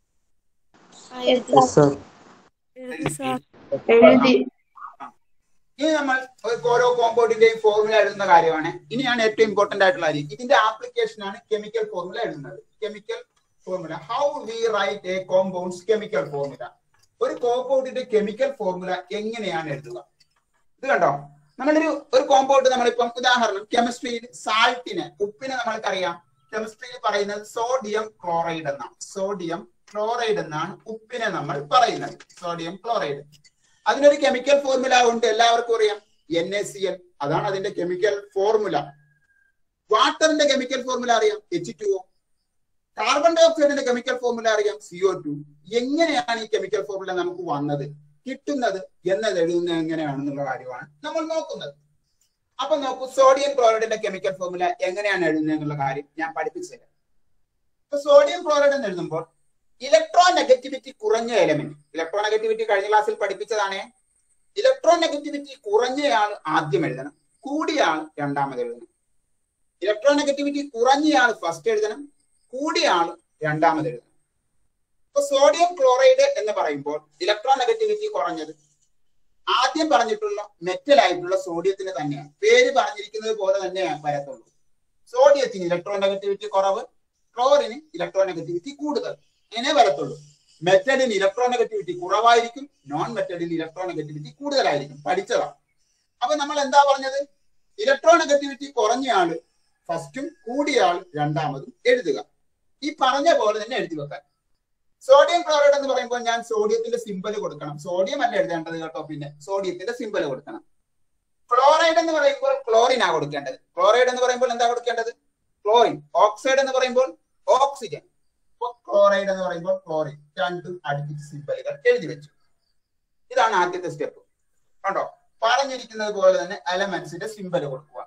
Speaker 3: Yes, sir.
Speaker 4: എഴുതി
Speaker 1: ഇനി നമ്മൾ ഓരോ കോമ്പൗണ്ടിന്റെയും ഫോർമുല എഴുതുന്ന കാര്യമാണ് ഇനിയാണ് ഏറ്റവും ഇമ്പോർട്ടന്റ് ആയിട്ടുള്ള കാര്യം ഇതിന്റെ ആപ്ലിക്കേഷൻ ആണ് കെമിക്കൽ ഫോർമുല എഴുതുന്നത് chemical formula how we write a compounds chemical formula ഒരു കോമ്പൗണ്ടിന്റെ കെമിക്കൽ ഫോർമുല എങ്ങനെയാണ് എഴുതുക ഇത് കണ്ടോ നമ്മളൊരു ഒരു കോമ്പൗണ്ട് നമ്മളിപ്പം ഉദാഹരണം കെമിസ്ട്രിയിൽ സാൾട്ടിനെ ഉപ്പിനെ നമ്മൾക്കറിയാം കെമിസ്ട്രിയിൽ പറയുന്നത് സോഡിയം ക്ലോറൈഡ് എന്നാണ് സോഡിയം ക്ലോറൈഡ് എന്നാണ് ഉപ്പിനെ നമ്മൾ പറയുന്നത് സോഡിയം ക്ലോറൈഡ് അതിനൊരു കെമിക്കൽ ഫോർമുല ഉണ്ട് എല്ലാവർക്കും അറിയാം എൻ എ സി എൽ അതാണ് അതിന്റെ കെമിക്കൽ ഫോർമുല വാട്ടറിന്റെ കെമിക്കൽ ഫോർമുല അറിയാം എച്ച് ടു ഒ കാർബൺ ഡൈ ഓക്സൈഡിന്റെ കെമിക്കൽ ഫോർമുല അറിയാം സിഒ ടു എങ്ങനെയാണ് ഈ കെമിക്കൽ ഫോർമുല നമുക്ക് വന്നത് കിട്ടുന്നത് എന്നത് എഴുതുന്നത് എങ്ങനെയാണെന്നുള്ള കാര്യമാണ് നമ്മൾ നോക്കുന്നത് അപ്പൊ നോക്കൂ സോഡിയം ക്ലോറൈഡിന്റെ കെമിക്കൽ ഫോർമുല എങ്ങനെയാണ് എഴുതുന്നത് എന്നുള്ള കാര്യം ഞാൻ പഠിപ്പിച്ചു തരാം ഇപ്പൊ സോഡിയം ക്ലോറൈഡ് എന്ന് എഴുതുമ്പോൾ ഇലക്ട്രോ നെഗറ്റിവിറ്റി കുറഞ്ഞ എലമെന്റ് ഇലക്ട്രോ നെഗറ്റിവിറ്റി കഴിഞ്ഞ ക്ലാസ്സിൽ പഠിപ്പിച്ചതാണേ ഇലക്ട്രോ നെഗറ്റിവിറ്റി കുറഞ്ഞയാൾ ആദ്യം എഴുതണം കൂടിയാൾ രണ്ടാമത് എഴുതണം ഇലക്ട്രോ നെഗറ്റിവിറ്റി കുറഞ്ഞയാൾ ഫസ്റ്റ് എഴുതണം കൂടിയാൾ രണ്ടാമത് എഴുതണം ഇപ്പൊ സോഡിയം ക്ലോറൈഡ് എന്ന് പറയുമ്പോൾ ഇലക്ട്രോ നെഗറ്റിവിറ്റി കുറഞ്ഞത് ആദ്യം പറഞ്ഞിട്ടുള്ള മെറ്റൽ ആയിട്ടുള്ള സോഡിയത്തിന് തന്നെയാണ് പേര് പറഞ്ഞിരിക്കുന്നത് പോലെ തന്നെയാണ് വരത്തുള്ളൂ സോഡിയത്തിന് ഇലക്ട്രോ നെഗറ്റിവിറ്റി കുറവ് ക്ലോറിന് ഇലക്ട്രോ നെഗറ്റിവിറ്റി കൂടുതൽ ഇങ്ങനെ വരത്തുള്ളൂ മെറ്റലിന് ഇലക്ട്രോ നെഗറ്റിവിറ്റി കുറവായിരിക്കും നോൺ മെറ്റലിന് ഇലക്ട്രോ നെഗറ്റിവിറ്റി കൂടുതലായിരിക്കും പഠിച്ചതാണ് അപ്പൊ നമ്മൾ എന്താ പറഞ്ഞത് ഇലക്ട്രോ നെഗറ്റിവിറ്റി കുറഞ്ഞയാള് ഫസ്റ്റും കൂടിയാൾ രണ്ടാമതും എഴുതുക ഈ പറഞ്ഞ പോലെ തന്നെ എഴുതി വെക്കാൻ സോഡിയം ക്ലോറൈഡ് എന്ന് പറയുമ്പോൾ ഞാൻ സോഡിയത്തിന്റെ സിമ്പൽ കൊടുക്കണം സോഡിയം അല്ല എഴുതേണ്ടത് കേട്ടോ പിന്നെ സോഡിയത്തിന്റെ സിമ്പൽ കൊടുക്കണം ക്ലോറൈഡ് എന്ന് പറയുമ്പോൾ ക്ലോറിനാ കൊടുക്കേണ്ടത് ക്ലോറൈഡ് എന്ന് പറയുമ്പോൾ എന്താ കൊടുക്കേണ്ടത് ക്ലോറിൻ ഓക്സൈഡ് എന്ന് പറയുമ്പോൾ ഓക്സിജൻ ക്ലോറൈഡ് എന്ന് പറയുമ്പോൾ ക്ലോറിൻ രണ്ടും അടുപ്പിച്ച് സിമ്പലുകൾ എഴുതി വെച്ചു ഇതാണ് ആദ്യത്തെ സ്റ്റെപ്പ് കണ്ടോ പറഞ്ഞിരിക്കുന്നത് പോലെ തന്നെ എലമെന്റ്സിന്റെ സിമ്പൽ കൊടുക്കുക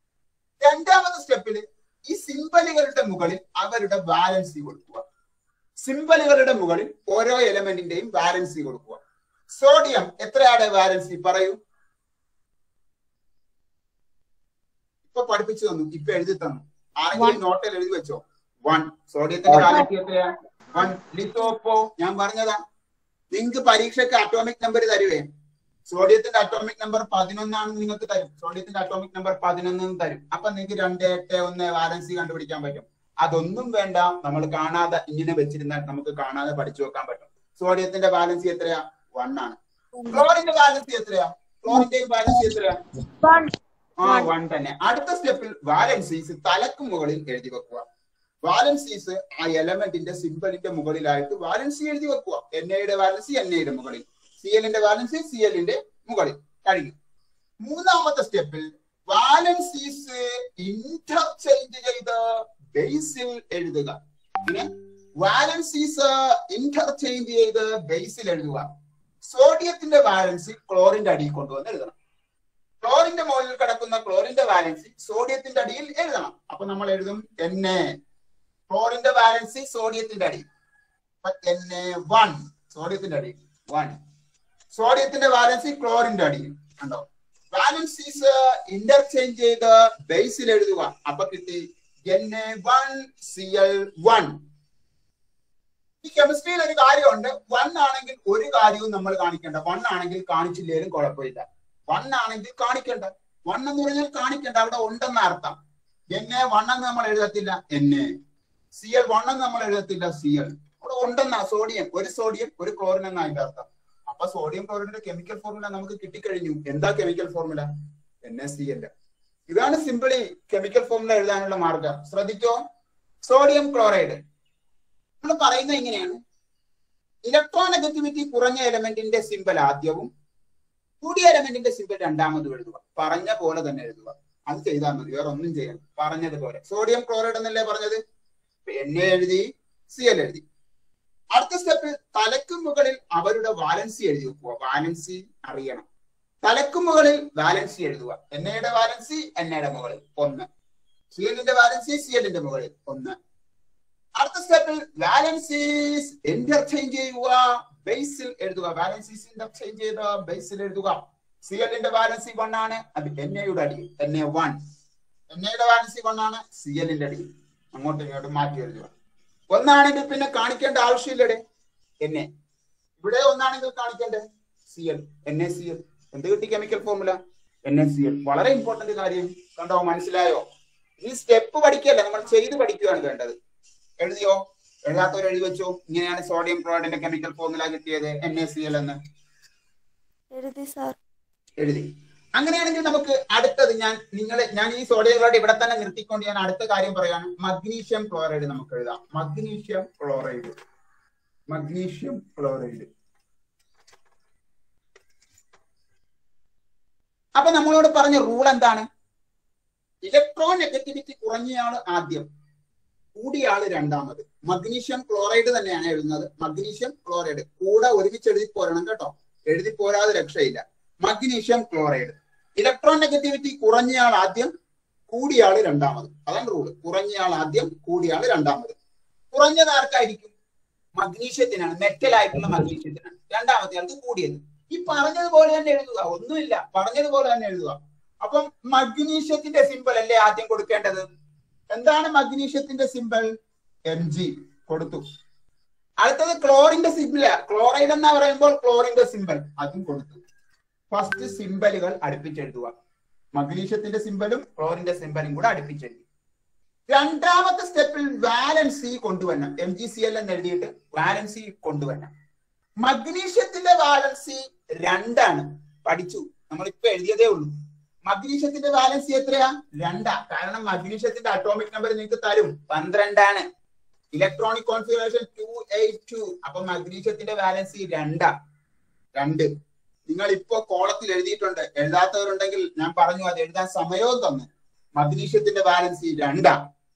Speaker 1: രണ്ടാമത്തെ സ്റ്റെപ്പിൽ ഈ സിമ്പലുകളുടെ മുകളിൽ അവരുടെ ബാലൻസി കൊടുക്കുക സിമ്പലുകളുടെ മുകളിൽ ഓരോ എലമെന്റിന്റെയും ബാലൻസി കൊടുക്കുക സോഡിയം എത്രയാണ് ബാലൻസി പറയൂ ഇപ്പൊ പഠിപ്പിച്ചു തന്നു ഇപ്പൊ എഴുതി തന്നു ആരെങ്കിലും നോട്ടിൽ എഴുതി വെച്ചോ വൺ സോഡിയത്തിന്റെ ബാലൻസി എത്രയാ വൺ ലിത്തോപ്പോ ഞാൻ പറഞ്ഞതാ നിങ്ങൾക്ക് പരീക്ഷയ്ക്ക് അറ്റോമിക് നമ്പർ തരുവേ സോഡിയത്തിന്റെ അറ്റോമിക് നമ്പർ പതിനൊന്നാണെന്ന് നിങ്ങൾക്ക് തരും സോഡിയത്തിന്റെ അറ്റോമിക് നമ്പർ പതിനൊന്ന് തരും അപ്പൊ നിങ്ങൾക്ക് രണ്ട് എട്ട് ഒന്ന് വാലൻസി കണ്ടുപിടിക്കാൻ പറ്റും അതൊന്നും വേണ്ട നമ്മൾ കാണാതെ ഇങ്ങനെ വെച്ചിരുന്നാൽ നമുക്ക് കാണാതെ പഠിച്ചു വെക്കാൻ പറ്റും സോഡിയത്തിന്റെ ബാലൻസി എത്രയാ വൺ ആണ് ക്ലോറിന്റെ ബാലൻസി എത്രയാ ക്ലോറിന്റെയും ബാലൻസി എത്രയാ ആ വൺ തന്നെ അടുത്ത സ്റ്റെപ്പിൽ വാലൻസീസ് തലക്ക് മുകളിൽ എഴുതി വെക്കുക വാലൻസീസ് ആ എലമെന്റിന്റെ സിമ്പലിന്റെ മുകളിലായിട്ട് വാലൻസി എഴുതി വെക്കുക എൻ എയുടെ വാലൻസി എൻ എയുടെ മുകളിൽ സി എല്ലിന്റെ വാലൻസി സി എല്ലിന്റെ മുകളിൽ കഴിഞ്ഞു മൂന്നാമത്തെ സ്റ്റെപ്പിൽ വാലൻസീസ് ഇന്റർചേഞ്ച് ചെയ്ത് ബേസിൽ എഴുതുക പിന്നെ വാലൻസീസ് ഇന്റർചേഞ്ച് ചെയ്ത് ബേസിൽ എഴുതുക സോഡിയത്തിന്റെ വാലൻസി ക്ലോറിന്റെ അടിയിൽ കൊണ്ടുവന്ന് എഴുതണം ക്ലോറിന്റെ മുകളിൽ കിടക്കുന്ന ക്ലോറിന്റെ വാലൻസി സോഡിയത്തിന്റെ അടിയിൽ എഴുതണം അപ്പൊ നമ്മൾ എഴുതും എൻ എ ക്ലോറിന്റെ വാലൻസി സോഡിയത്തിന്റെ അടിയിൽ എൻ എ വൺ സോഡിയത്തിന്റെ അടിയിൽ വൺ സോഡിയത്തിന്റെ വാലൻസി ക്ലോറിന്റെ അടിയിൽ കണ്ടോ വാലൻസീസ് ഇന്റർചേഞ്ച് ചെയ്ത് ബേസിൽ എഴുതുക അപ്പൊ കിട്ടി N A one C L one ഈ കെമിസ്ട്രിയിൽ ഒരു കാര്യമുണ്ട് വൺ ആണെങ്കിൽ ഒരു കാര്യവും നമ്മൾ കാണിക്കേണ്ട വൺ ആണെങ്കിൽ കാണിച്ചില്ലേലും കുഴപ്പമില്ല വൺ ആണെങ്കിൽ കാണിക്കണ്ട വൺ എന്ന് പറഞ്ഞാൽ കാണിക്കണ്ട അവിടെ ഉണ്ടെന്ന അർത്ഥം എന്നെ വൺ എന്ന് നമ്മൾ എഴുതത്തില്ല എന്നെ സി എൽ വൺ എന്ന് നമ്മൾ എഴുതത്തില്ല സി എൽ അവിടെ ഉണ്ടെന്നാ സോഡിയം ഒരു സോഡിയം ഒരു ക്ലോറിൻ എന്നാ അതിന്റെ അർത്ഥം അപ്പൊ സോഡിയം ക്ലോറിന്റെ കെമിക്കൽ ഫോർമുല നമുക്ക് കിട്ടിക്കഴിഞ്ഞു എന്താ chemical formula N S C L ഇതാണ് സിമ്പിളി കെമിക്കൽ ഫോർമുല എഴുതാനുള്ള മാർഗം ശ്രദ്ധിച്ചോ സോഡിയം ക്ലോറൈഡ് നമ്മൾ പറയുന്നത് ഇങ്ങനെയാണ് ഇലക്ട്രോ നെഗറ്റിവിറ്റി കുറഞ്ഞ എലമെന്റിന്റെ സിമ്പൽ ആദ്യവും കൂടിയ എലമെന്റിന്റെ സിമ്പൽ രണ്ടാമതും എഴുതുക പറഞ്ഞ പോലെ തന്നെ എഴുതുക അത് ചെയ്താൽ മതി വേറെ ഒന്നും ചെയ്യണം പറഞ്ഞതുപോലെ സോഡിയം ക്ലോറൈഡ് എന്നല്ലേ പറഞ്ഞത് എൻ എ എഴുതി സി എൽ എഴുതി അടുത്ത സ്റ്റെപ്പിൽ തലക്ക് മുകളിൽ അവരുടെ വാലൻസി എഴുതി വെക്കുക വാലൻസി അറിയണം തലക്ക് മുകളിൽ വാലൻസി എഴുതുക എൻ എയുടെ വാലൻസി എൻ എയുടെ മുകളിൽ ഒന്ന് സി എല്ലിന്റെ വാലൻസി സി എല്ലിന്റെ മുകളിൽ ഒന്ന് അടുത്ത സ്റ്റെപ്പിൽ വാലൻസീസ് ഇന്റർചേഞ്ച് ചെയ്യുക ബേസിൽ എഴുതുക വാലൻസീസ് ഇന്റർചേഞ്ച് ചെയ്ത ബേസിൽ എഴുതുക സി എല്ലിന്റെ വാലൻസി വൺ ആണ് അത് എൻ എയുടെ അടിയിൽ എൻ എ വൺ എൻ എയുടെ വാലൻസി വൺ ആണ് സി എല്ലിന്റെ അടിയിൽ അങ്ങോട്ടും ഇങ്ങോട്ടും മാറ്റി എഴുതുക ഒന്നാണെങ്കിൽ പിന്നെ കാണിക്കേണ്ട ആവശ്യമില്ലടെ എൻ എ ഇവിടെ ഒന്നാണെങ്കിൽ കാണിക്കേണ്ടേ C L N A C L എന്ത് കിട്ടി chemical formula N A C L വളരെ ഇമ്പോർട്ടന്റ് കാര്യം കണ്ടോ മനസ്സിലായോ ഈ സ്റ്റെപ്പ് പഠിക്കല്ല നമ്മൾ ചെയ്ത് പഠിക്കുകയാണ് വേണ്ടത് എഴുതിയോ എഴുതാത്തവർ എഴുതി വെച്ചോ ഇങ്ങനെയാണ് സോഡിയം ക്ലോറൈഡിന്റെ കെമിക്കൽ ഫോർമുല കിട്ടിയത് എൻ എ സി എൽ എന്ന്
Speaker 3: എഴുതി സാർ
Speaker 1: എഴുതി അങ്ങനെയാണെങ്കിൽ നമുക്ക് അടുത്തത് ഞാൻ നിങ്ങളെ ഞാൻ ഈ സോഡിയം ക്ലോറൈഡ് ഇവിടെ തന്നെ നിർത്തിക്കൊണ്ട് ഞാൻ അടുത്ത കാര്യം പറയാണ് മഗ്നീഷ്യം ക്ലോറൈഡ് നമുക്ക് എഴുതാം മഗ്നീഷ്യം ക്ലോറൈഡ് മഗ്നീഷ്യം ക്ലോറൈഡ് അപ്പൊ നമ്മളോട് പറഞ്ഞ റൂൾ എന്താണ് ഇലക്ട്രോൺ നെഗറ്റിവിറ്റി കുറഞ്ഞയാള് ആദ്യം കൂടിയാള് രണ്ടാമത് മഗ്നീഷ്യം ക്ലോറൈഡ് തന്നെയാണ് എഴുതുന്നത് മഗ്നീഷ്യം ക്ലോറൈഡ് കൂടെ ഒരുമിച്ച് എഴുതി പോരണം കേട്ടോ എഴുതി പോരാതെ രക്ഷയില്ല മഗ്നീഷ്യം ക്ലോറൈഡ് ഇലക്ട്രോൺ നെഗറ്റിവിറ്റി കുറഞ്ഞയാൾ ആദ്യം കൂടിയാള് രണ്ടാമത് അതാണ് റൂള് കുറഞ്ഞയാൾ ആദ്യം കൂടിയാള് രണ്ടാമത് കുറഞ്ഞത് ആർക്കായിരിക്കും മഗ്നീഷ്യത്തിനാണ് മെറ്റൽ ആയിട്ടുള്ള മഗ്നീഷ്യത്തിനാണ് രണ്ടാമത്തെ ആൾക്ക് കൂടിയത് ഈ പറഞ്ഞതുപോലെ തന്നെ എഴുതുക ഒന്നുമില്ല പറഞ്ഞതുപോലെ തന്നെ എഴുതുക അപ്പം മഗ്നീഷ്യത്തിന്റെ സിമ്പൽ അല്ലേ ആദ്യം കൊടുക്കേണ്ടത് എന്താണ് മഗ്നീഷ്യത്തിന്റെ സിമ്പൽ എം ജി കൊടുത്തു അടുത്തത് ക്ലോറിന്റെ സിമ്പിൾ ക്ലോറൈഡ് എന്ന് പറയുമ്പോൾ ക്ലോറിന്റെ സിമ്പൽ അതും കൊടുത്തു ഫസ്റ്റ് സിമ്പലുകൾ അടുപ്പിച്ചെഴുതുക മഗ്നീഷ്യത്തിന്റെ സിമ്പലും ക്ലോറിന്റെ സിമ്പലും കൂടെ അടുപ്പിച്ചെഴുതി രണ്ടാമത്തെ സ്റ്റെപ്പിൽ വാലൻസി കൊണ്ടുവരണം എം ജി സി എൽ എന്ന് എഴുതിയിട്ട് വാലൻസി കൊണ്ടുവരണം മഗ്നീഷ്യത്തിന്റെ വാലൻസി രണ്ടാണ് പഠിച്ചു നമ്മൾ ഇപ്പൊ എഴുതിയതേ ഉള്ളൂ മഗ്നീഷ്യത്തിന്റെ വാലൻസി എത്രയാ രണ്ടാ കാരണം മഗ്നീഷ്യത്തിന്റെ അറ്റോമിക് നമ്പർ നിങ്ങൾക്ക് തരും പന്ത്രണ്ടാണ് electronic configuration two eight two അപ്പൊ മഗ്നീഷ്യത്തിന്റെ വാലൻസി രണ്ടാ രണ്ട് നിങ്ങൾ ഇപ്പോ കോളത്തിൽ എഴുതിയിട്ടുണ്ട് എഴുതാത്തവരുണ്ടെങ്കിൽ ഞാൻ പറഞ്ഞു അത് എഴുതാൻ സമയവും തന്നു മഗ്നീഷ്യത്തിന്റെ വാലൻസി രണ്ടാ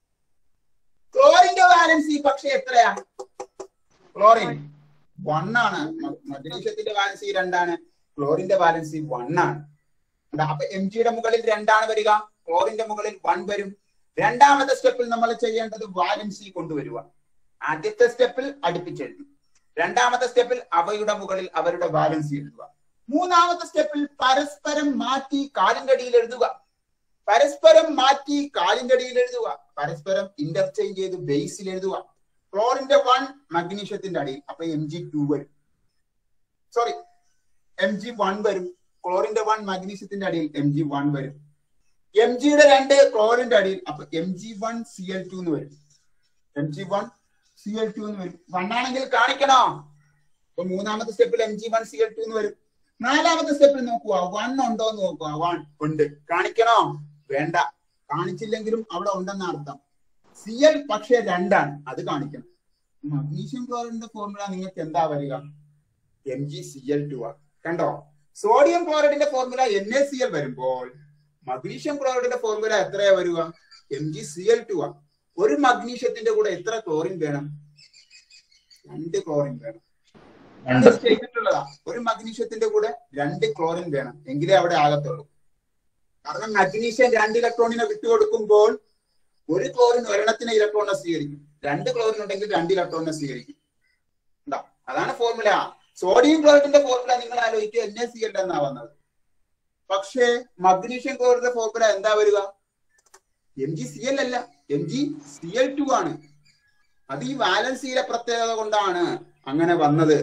Speaker 1: ക്ലോറിന്റെ വാലൻസി പക്ഷെ എത്രയാ ക്ലോറിൻ വൺ ആണ് മ- മഗ്നീഷ്യത്തിന്റെ വാലൻസി രണ്ടാണ് ക്ലോറിന്റെ വാലൻസി വൺ ആണ് ഉണ്ട്. അപ്പൊ എം ജിയുടെ മുകളിൽ രണ്ടാണ് വരിക ക്ലോറിന്റെ മുകളിൽ വൺ വരും രണ്ടാമത്തെ സ്റ്റെപ്പിൽ നമ്മൾ ചെയ്യേണ്ടത് വാലൻസി കൊണ്ടുവരിക ആദ്യത്തെ സ്റ്റെപ്പിൽ അടുപ്പിച്ചെഴുതി രണ്ടാമത്തെ സ്റ്റെപ്പിൽ അവയുടെ മുകളിൽ അവരുടെ വാലൻസി എഴുതുക മൂന്നാമത്തെ സ്റ്റെപ്പിൽ പരസ്പരം മാറ്റി കാലിന്റെ അടിയിൽ എഴുതുക പരസ്പരം മാറ്റി കാലിന്റെ അടിയിൽ എഴുതുക പരസ്പരം ഇന്റർചേഞ്ച് ചെയ്ത് ബേസിൽ എഴുതുക ക്ലോറിന്റെ വൺ മഗ്നീഷ്യത്തിന്റെ അടിയിൽ അപ്പൊ എം ജി ടു വരും സോറി എം ജി വൺ വരും ക്ലോറിന്റെ വൺ മഗ്നീഷ്യത്തിന്റെ അടിയിൽ എം ജി വൺ വരും എം ജിയുടെ രണ്ട് ക്ലോറിന്റെ അടിയിൽ അപ്പൊ M G one C L two എന്ന് വരും M G one C L two എന്ന് വരും വൺ ആണെങ്കിൽ കാണിക്കണോ അപ്പൊ മൂന്നാമത്തെ സ്റ്റെപ്പിൽ M G one C L two എന്ന് വരും നാലാമത്തെ സ്റ്റെപ്പിൽ നോക്കുക വൺ ഉണ്ടോ എന്ന് നോക്കുക വൺ ഉണ്ട് കാണിക്കണോ വേണ്ട കാണിച്ചില്ലെങ്കിലും അവിടെ ഉണ്ടെന്ന അർത്ഥം സി എൽ പക്ഷെ രണ്ടാണ് അത് കാണിക്കണം മഗ്നീഷ്യം ക്ലോറിന്റെ ഫോർമുല നിങ്ങൾക്ക് എന്താ വരിക M G C L two ആ കണ്ടോ സോഡിയം ക്ലോറൈഡിന്റെ formula N A C L വരുമ്പോൾ മഗ്നീഷ്യം ക്ലോറൈഡിന്റെ ഫോർമുല എത്രയാ വരിക M G C L two ആ ഒരു മഗ്നീഷ്യത്തിന്റെ കൂടെ എത്ര ക്ലോറിൻ വേണം രണ്ട് ക്ലോറിൻ വേണം
Speaker 2: രണ്ട്
Speaker 1: ചെയ്തിട്ടുള്ളതാ ഒരു മഗ്നീഷ്യത്തിന്റെ കൂടെ രണ്ട് ക്ലോറിൻ വേണം എങ്കിലേ അവിടെ ആകത്തുള്ളൂ കാരണം മഗ്നീഷ്യം രണ്ട് ഇലക്ട്രോണിനെ വിട്ടുകൊടുക്കുമ്പോൾ ഒരു ക്ലോറിൻ ഒരെണ്ണത്തിന് ഇലക്ട്രോണിനെ സ്വീകരിക്കും രണ്ട് ക്ലോറിൻ ഉണ്ടെങ്കിൽ രണ്ട് ഇലക്ട്രോണിനെ സ്വീകരിക്കും ഉണ്ടോ അതാണ് ഫോർമുല സോഡിയം ക്ലോറൈഡിന്റെ ഫോർമുല നിങ്ങൾ ആലോചിക്കുക എൻ എ സി എൽ എന്നാ വന്നത് പക്ഷേ മഗ്നീഷ്യം ക്ലോറൈഡിന്റെ ഫോർമുല എന്താ വരിക എം ജി സി എൽ അല്ല M G C L two ആണ് അത് ഈ വാലൻസിയിലെ പ്രത്യേകത കൊണ്ടാണ് അങ്ങനെ വന്നത്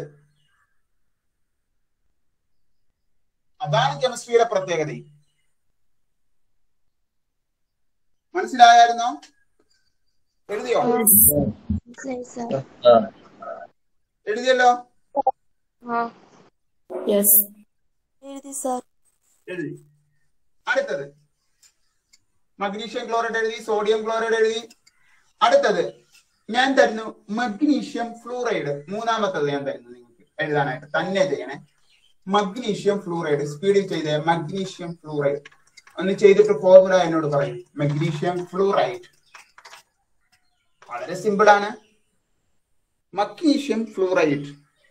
Speaker 1: അതാണ് കെമിസ്ട്രിയുടെ പ്രത്യേകത മനസ്സിലായായിരുന്നോ എഴുതിയോ
Speaker 3: മനസ്സിലായി സാർ
Speaker 2: സാർ
Speaker 1: എഴുതിയല്ലോ
Speaker 3: ആ
Speaker 4: യെസ്
Speaker 3: എഴുതി സാർ
Speaker 1: എഴുതി അടുത്തത് മഗ്നീഷ്യം ക്ലോറൈഡ് എഴുതി സോഡിയം ക്ലോറൈഡ് എഴുതി അടുത്തത് ഞാൻ തരുന്നു മഗ്നീഷ്യം ഫ്ലൂറൈഡ് മൂന്നാമത്തത് ഞാൻ തരുന്നു നിങ്ങൾക്ക് എഴുതാനായിട്ട് തന്നെ ചെയ്യണേ മഗ്നീഷ്യം ഫ്ലൂറൈഡ് സ്പീഡിൽ ചെയ്തേ മഗ്നീഷ്യം ഫ്ലൂറൈഡ് ഒന്ന് ചെയ്തിട്ട് ഫോർമുല എന്നോട് പറയും മഗ്നീഷ്യം ഫ്ലൂറൈഡ് വളരെ സിമ്പിൾ ആണ് magnesium fluoride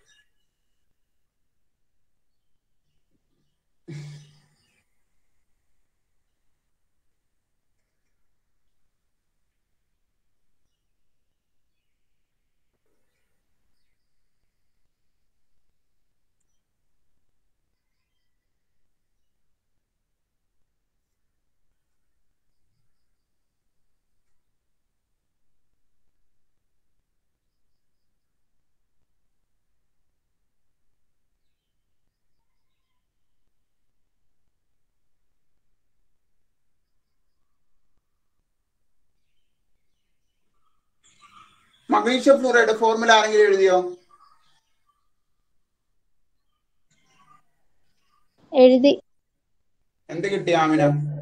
Speaker 1: magnesium fluoride formula ആരെങ്കിലും എഴുതിയോ
Speaker 3: എഴുതി
Speaker 1: എന്ത് കിട്ടി Amina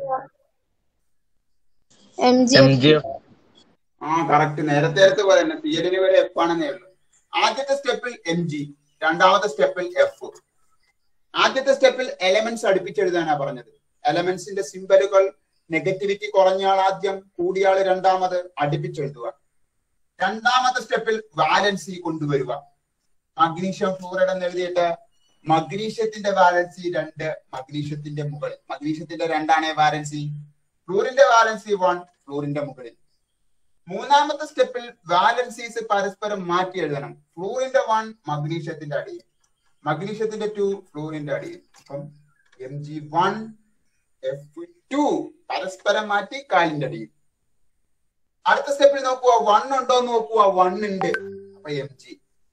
Speaker 3: M G
Speaker 2: M G F
Speaker 1: ആ കറക്റ്റ് നേരത്തെ നേരത്തെ പോലെ തന്നെ തിയറിന് വരെ എഫ് ആണെന്നേ ഉള്ളൂ ആദ്യത്തെ സ്റ്റെപ്പിൽ എം ജി രണ്ടാമത്തെ സ്റ്റെപ്പിൽ എഫ് ആദ്യത്തെ സ്റ്റെപ്പിൽ എലമെന്റ്സ് അടുപ്പിച്ചെഴുതാനാ പറഞ്ഞത് എലമെന്റ്സിന്റെ സിമ്പലുകൾ നെഗറ്റിവിറ്റി കുറഞ്ഞാൾ ആദ്യം കൂടിയാൾ രണ്ടാമത് അടുപ്പിച്ചെഴുതുക രണ്ടാമത്തെ സ്റ്റെപ്പിൽ വാലൻസി കൊണ്ടുവരിക മഗ്നീഷ്യം ഫ്ലൂറൈഡ് എന്ന് എഴുതിയിട്ട് മഗ്നീഷ്യത്തിന്റെ വാലൻസി രണ്ട് മഗ്നീഷ്യത്തിന്റെ മുകളിൽ മഗ്നീഷ്യത്തിന്റെ രണ്ടാണ് വാലൻസി ഫ്ലൂറിന്റെ വാലൻസി വൺ ഫ്ലൂറിന്റെ മുകളിൽ മൂന്നാമത്തെ സ്റ്റെപ്പിൽ വാലൻസീസ് പരസ്പരം മാറ്റി എഴുതണം ഫ്ലൂറിന്റെ വൺ മഗ്നീഷ്യത്തിന്റെ അടിയിൽ മഗ്നീഷ്യത്തിന്റെ ടു ഫ്ലൂറിന്റെ അടിയിൽ അപ്പം M G one F two പരസ്പരം മാറ്റി കാലിന്റെ അടിയിൽ അടുത്ത സ്റ്റെപ്പിൽ നോക്കുക വൺ ഉണ്ടോ എന്ന് നോക്കുക വൺ ഉണ്ട് അപ്പൊ M G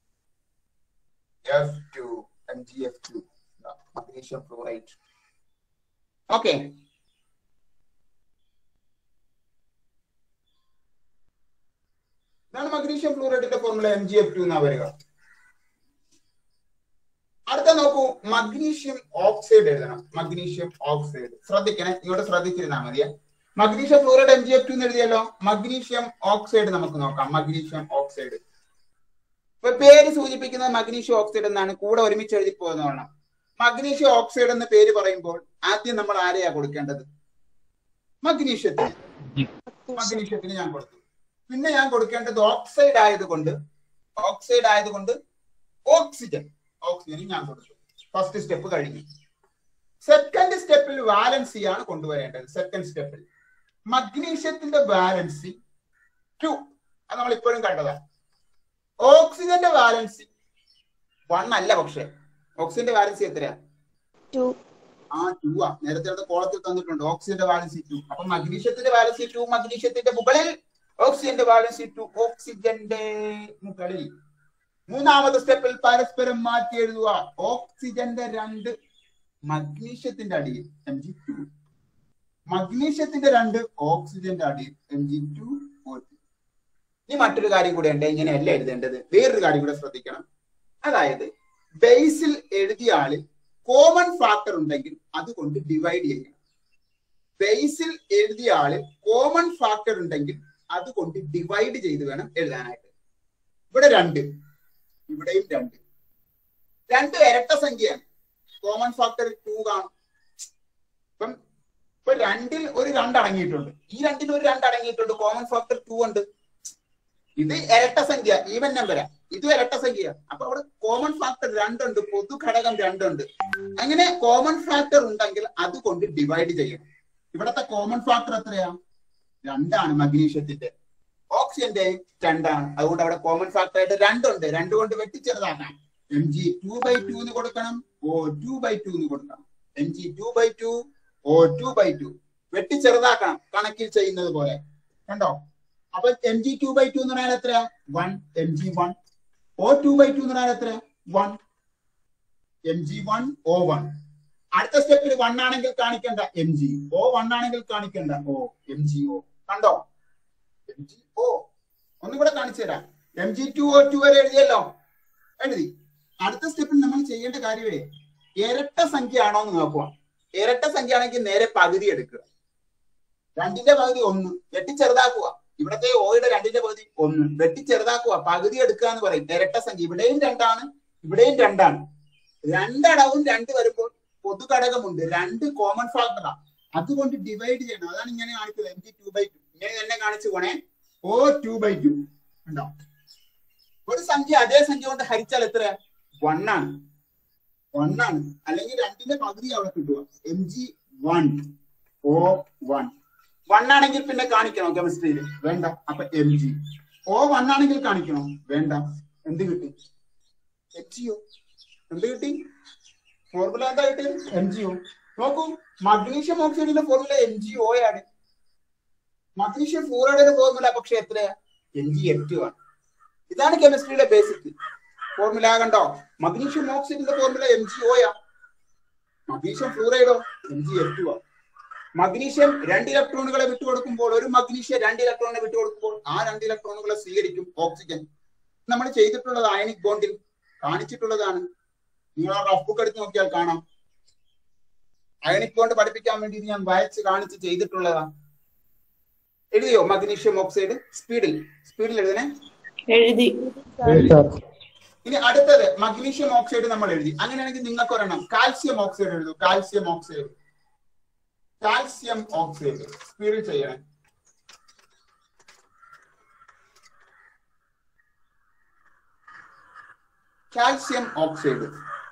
Speaker 1: F two M G F two magnesium fluoride okay ഇതാണ് മഗ്നീഷ്യം ഫ്ലൂറൈഡിന്റെ formula M G F two എന്നാ വരിക അടുത്ത നോക്കൂ മഗ്നീഷ്യം ഓക്സൈഡ് എഴുതണം മഗ്നീഷ്യം ഓക്സൈഡ് ശ്രദ്ധിക്കണേ ഇങ്ങോട്ട് ശ്രദ്ധിച്ചിരുന്നാ മതിയെ magnesium fluoride M G F two എന്ന് എഴുതിയല്ലോ മഗ്നീഷ്യം ഓക്സൈഡ് നമുക്ക് നോക്കാം മഗ്നീഷ്യം ഓക്സൈഡ് ഇപ്പൊ പേര് സൂചിപ്പിക്കുന്നത് മഗ്നീഷ്യം ഓക്സൈഡ് എന്നാണ് കൂടെ ഒരുമിച്ച് എഴുതി പോകുന്നതാണ് മഗ്നീഷ്യം ഓക്സൈഡ് എന്ന് പേര് പറയുമ്പോൾ ആദ്യം നമ്മൾ ആരെയാ കൊടുക്കേണ്ടത് മഗ്നീഷ്യത്തിന് മഗ്നീഷ്യത്തിന് ഞാൻ കൊടുത്തു പിന്നെ ഞാൻ കൊടുക്കേണ്ടത് ഓക്സൈഡ് ആയതുകൊണ്ട് ഓക്സൈഡ് ആയതുകൊണ്ട് ഓക്സിജൻ ഓക്സിജൻ ഞാൻ കൊടുത്തു ഫസ്റ്റ് സ്റ്റെപ്പ് കഴിഞ്ഞു സെക്കൻഡ് സ്റ്റെപ്പിൽ വാലൻസി ആണ് കൊണ്ടുവരേണ്ടത് സെക്കൻഡ് സ്റ്റെപ്പിൽ മഗ്നീഷ്യത്തിന്റെ വാലൻസി ടു അത് നമ്മൾ ഇപ്പോഴും കണ്ടതാ ഓക്സിജന്റെ വാലൻസി വൺ അല്ല പക്ഷെ ഓക്സിജന്റെ വാലൻസി എത്രയാ
Speaker 3: ടു
Speaker 1: ആ ടു ആ നേരത്തെ അടുത്ത കോളത്തിൽ തന്നിട്ടുണ്ട് ഓക്സിജന്റെ വാലൻസി ടു അപ്പൊ മഗ്നീഷ്യത്തിന്റെ വാലൻസി ടു മഗ്നീഷ്യത്തിന്റെ മുകളിൽ ഓക്സിജന്റെ വാലൻസി ടു ഓക്സിജന്റെ മുകളിൽ മൂന്നാമത്തെ സ്റ്റെപ്പിൽ പരസ്പരം മാറ്റി എഴുതുക ഓക്സിജന്റെ രണ്ട് മഗ്നീഷ്യത്തിന്റെ അടിയിൽ എം ജി ടു മഗ്നീഷ്യത്തിന്റെ രണ്ട് ഓക്സിജന്റെ അടിയിൽ എം ജി ടു ഇനി മറ്റൊരു കാര്യം കൂടെ ഉണ്ട് ഇങ്ങനെയല്ല എഴുതേണ്ടത് വേറൊരു കാര്യം കൂടെ ശ്രദ്ധിക്കണം അതായത് ബേസിൽ എഴുതിയ ആളിൽ കോമൺ ഫാക്ടർ ഉണ്ടെങ്കിൽ അതുകൊണ്ട് ഡിവൈഡ് ചെയ്യണം ബേസിൽ എഴുതിയ ആളിൽ കോമൺ ഫാക്ടർ ഉണ്ടെങ്കിൽ അതുകൊണ്ട് ഡിവൈഡ് ചെയ്ത് വേണം എഴുതാനായിട്ട് ഇവിടെ രണ്ട് ഇവിടെയും രണ്ട് രണ്ട് ഇരട്ട സംഖ്യയാണ് കോമൺ ഫാക്ടർ ടു കാണും ഇപ്പം ഇപ്പൊ രണ്ടിൽ ഒരു രണ്ട് അടങ്ങിയിട്ടുണ്ട് ഈ രണ്ടിൽ ഒരു രണ്ട് അടങ്ങിയിട്ടുണ്ട് കോമൺ ഫാക്ടർ ടു ഉണ്ട് ഇത് ഇരട്ട സംഖ്യ ഈവൻ നമ്പരാ ഇതും ഇരട്ട സംഖ്യ അപ്പൊ അവിടെ കോമൺ ഫാക്ടർ രണ്ടുണ്ട് പൊതു ഘടകം രണ്ടുണ്ട് അങ്ങനെ കോമൺ ഫാക്ടർ ഉണ്ടെങ്കിൽ അതുകൊണ്ട് ഡിവൈഡ് ചെയ്യണം ഇവിടത്തെ കോമൺ ഫാക്ടർ എത്രയാ രണ്ടാണ് മഗ്നീഷ്യത്തിന്റെ ഓക്സിജന്റെ രണ്ടാണ് അതുകൊണ്ട് അവിടെ കോമൺ ഫാക്ടർ ആയിട്ട് രണ്ടുണ്ട് രണ്ട് കൊണ്ട് വെട്ടിച്ചെറുതാക്കാം M G two by two എന്ന് കൊടുക്കണം ഓ ടു ബൈ ടു എന്ന് കൊടുക്കണം M G two by two O two by two വെട്ടിച്ചെറുതാക്കണം കണക്കിൽ ചെയ്യുന്നത് പോലെ കണ്ടോ അപ്പൊ M G two by two എന്ന് പറഞ്ഞാൽ എത്രയാ one M G one O two by two എന്ന് പറഞ്ഞാൽ എത്രയാ one M G one O one അടുത്ത സ്റ്റെപ്പിൽ വൺ ആണെങ്കിൽ കാണിക്കേണ്ട എം ജി ഓ വൺ ആണെങ്കിൽ കാണിക്കേണ്ട ഓ എം ജി ഓ കണ്ടോ എം ജി ഓ ഒന്നുകൂടെ കാണിച്ചു തരാം M G two O two വരെ എഴുതിയല്ലോ എഴുതി അടുത്ത സ്റ്റെപ്പിൽ നമ്മൾ ചെയ്യേണ്ട കാര്യമേ ഇരട്ട സംഖ്യ ആണോ എന്ന് നോക്കുക ഇരട്ട സംഖ്യ ആണെങ്കിൽ നേരെ പകുതി എടുക്കുക രണ്ടിന്റെ പകുതി ഒന്ന് വെട്ടി ചെറുതാക്കുക ഇവിടത്തെ ഓയുടെ രണ്ടിന്റെ പകുതി ഒന്ന് വെട്ടി ചെറുതാക്കുക പകുതി എടുക്കുക എന്ന് പറയും ഇരട്ട സംഖ്യ ഇവിടെയും രണ്ടാണ് ഇവിടെയും രണ്ടാണ് രണ്ടടവും രണ്ട് വരുമ്പോൾ പൊതുഘടകമുണ്ട് രണ്ട് കോമൺ ഫാക്ടറാണ് അതുകൊണ്ട് ഡിവൈഡ് ചെയ്യണം അതാണ് ഇങ്ങനെ കാണിക്കുന്നത് M G two by two ഇങ്ങനെ തന്നെ കാണിച്ചു പോണേ ഓ ടു ബൈ ടു ഉണ്ടോ ഒരു സംഖ്യ അതേ സംഖ്യ കൊണ്ട് ഹരിച്ചാൽ എത്ര വൺ ആണ് വൺ ആണ് അല്ലെങ്കിൽ രണ്ടിന്റെ പകുതി അവിടെ കിട്ടുക M G one O one one ആണെങ്കിൽ പിന്നെ കാണിക്കണോ കെമിസ്ട്രിയിൽ വേണ്ട അപ്പൊ എം ജി ഓ വൺ ആണെങ്കിൽ കാണിക്കണോ വേണ്ട എന്ത് കിട്ടി എം ജിയോ എന്ത് കിട്ടി ഫോർമുല എന്താ കിട്ടി എം ജി ഒ നോക്കൂ മഗ്നീഷ്യം ഓക്സൈഡിന്റെ ഫോർമുല എം ജി ഒ ആണ് മഗ്നീഷ്യം ഫ്ലൂറൈഡിന്റെ ഫോർമുല പക്ഷെ എത്രയാ എം ജി എഫ് ടു ആണ് ഇതാണ് കെമിസ്ട്രിയുടെ ബേസിക് ഫോർമുല കണ്ടോ മഗ്നീഷ്യം ഓക്സൈഡിന്റെ ഫോർമുല എം ജി ഒ ആ മഗ്നീഷ്യം ഫ്ലൂറൈഡോ എം ജി എഫ് ടു ആ മഗ്നീഷ്യം രണ്ട് ഇലക്ട്രോണുകളെ വിട്ടുകൊടുക്കുമ്പോൾ ഒരു മഗ്നീഷ്യം രണ്ട് ഇലക്ട്രോണിനെ വിട്ടുകൊടുക്കുമ്പോൾ ആ രണ്ട് ഇലക്ട്രോണുകളെ സ്വീകരിക്കും ഓക്സിജൻ നമ്മൾ ചെയ്തിട്ടുള്ളത് അയണിക് ബോണ്ടിൽ കാണിച്ചിട്ടുള്ളതാണ് നിങ്ങൾ ആ റഫ് ബുക്ക് എടുത്ത് നോക്കിയാൽ കാണാം അയണിക് ബോണ്ട് പഠിപ്പിക്കാൻ വേണ്ടി ഞാൻ വരച്ച് കാണിച്ച് ചെയ്തിട്ടുള്ളതാണ് എഴുതിയോ മഗ്നീഷ്യം ഓക്സൈഡ് സ്പീഡിൽ സ്പീഡിൽ എഴുതണേ
Speaker 4: എഴുതി
Speaker 1: ഇനി അടുത്തത് മഗ്നീഷ്യം ഓക്സൈഡ് നമ്മൾ എഴുതി അങ്ങനെയാണെങ്കിൽ നിങ്ങൾക്ക് ഒരെണ്ണം കാൽസ്യം ഓക്സൈഡ് എഴുതൂ കാൽസ്യം ഓക്സൈഡ് കാൽസ്യം ഓക്സൈഡ് സ്പീഡിൽ ചെയ്യണേ കാൽസ്യം ഓക്സൈഡ്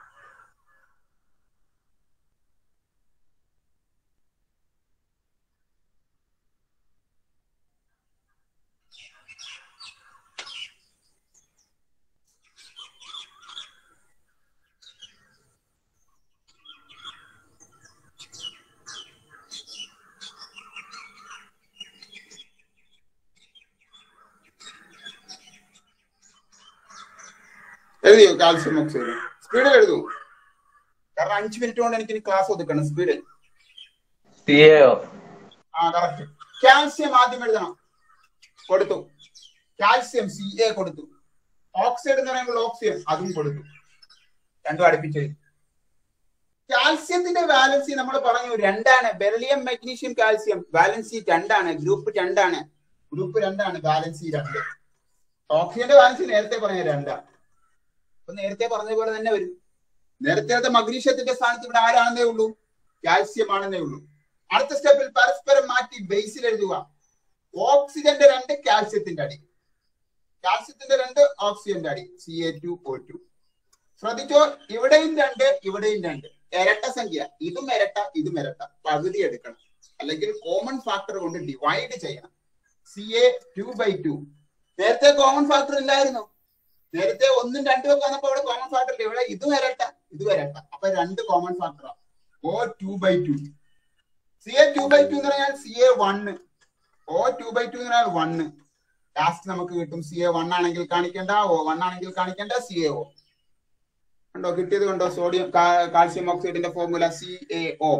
Speaker 1: എഴുതിയോ കാൽസ്യം ഓക്സൈഡ് സ്പീഡിൽ എഴുതൂ കാരണം അഞ്ച് മിനിറ്റ് കൊണ്ട് എനിക്ക് ക്ലാസ് ഒതുക്കണം സ്പീഡിൽ
Speaker 2: സി എ ഒ
Speaker 1: ആ കറക്റ്റ് കാൽസ്യം ആദ്യം എഴുതണം കൊടുത്തു കാൽസ്യം സി എ കൊടുത്തു ഓക്സൈഡ് എന്ന് പറയുമ്പോൾ ഓക്സിയം അതും കൊടുത്തു രണ്ടും അടുപ്പിച്ച് കാൽസ്യത്തിന്റെ വാലൻസി നമ്മൾ പറഞ്ഞു രണ്ടാണ് ബെറിലിയം മഗ്നീഷ്യം കാൽസ്യം വാലൻസി രണ്ടാണ് ഗ്രൂപ്പ് രണ്ടാണ് ഗ്രൂപ്പ് രണ്ടാണ് വാലൻസി രണ്ട് ഓക്സിജന്റെ വാലൻസി നേരത്തെ പറഞ്ഞ രണ്ടാണ് അപ്പൊ നേരത്തെ പറഞ്ഞ പോലെ തന്നെ വരും നേരത്തെ മഗ്നീഷ്യത്തിന്റെ സ്ഥാനത്ത് ഇവിടെ ആരാണെന്നേ ഉള്ളൂ കാൽസ്യം ആണെന്നേ ഉള്ളൂ അടുത്ത സ്റ്റെപ്പിൽ പരസ്പരം മാറ്റി ബേസിൽ എഴുതുക ഓക്സിജന്റെ രണ്ട് കാൽസ്യത്തിന്റെ അടി കാൽസ്യത്തിന്റെ രണ്ട് ഓക്സിജന്റെ അടി C A two O two ശ്രദ്ധിച്ചോ ഇവിടെയും രണ്ട് ഇവിടെയും രണ്ട് ഇരട്ട സംഖ്യ ഇതും ഇരട്ട ഇതും ഇരട്ട പകുതി എടുക്കണം അല്ലെങ്കിൽ കോമൺ ഫാക്ടർ കൊണ്ട് ഡിവൈഡ് ചെയ്യണം C A two by two നേരത്തെ കോമൺ ഫാക്ടർ ഇല്ലായിരുന്നു നേരത്തെ ഒന്നും രണ്ടും ഒക്കെ വന്നപ്പോ ഇവിടെ കോമൺ ഫാക്ടർ ഇല്ല ഇവിടെ ഇതും ഇരട്ട ഇതും ഇരട്ട അപ്പൊ രണ്ട് കോമൺ ഫാക്ടറാണ് O two by two C A two by two എന്ന് പറഞ്ഞാൽ C A one O two by two എന്ന് പറഞ്ഞാൽ വണ്ണ് ലാസ്റ്റ് നമുക്ക് കിട്ടും സി എ വൺ ആണെങ്കിൽ കാണിക്കേണ്ട ഓ വൺ ആണെങ്കിൽ കാണിക്കേണ്ട സി എ ഓ കണ്ടോ കിട്ടിയത് കണ്ടോ സോഡിയം കാൽസ്യം ഓക്സൈഡിന്റെ ഫോർമുല സി എ ഒ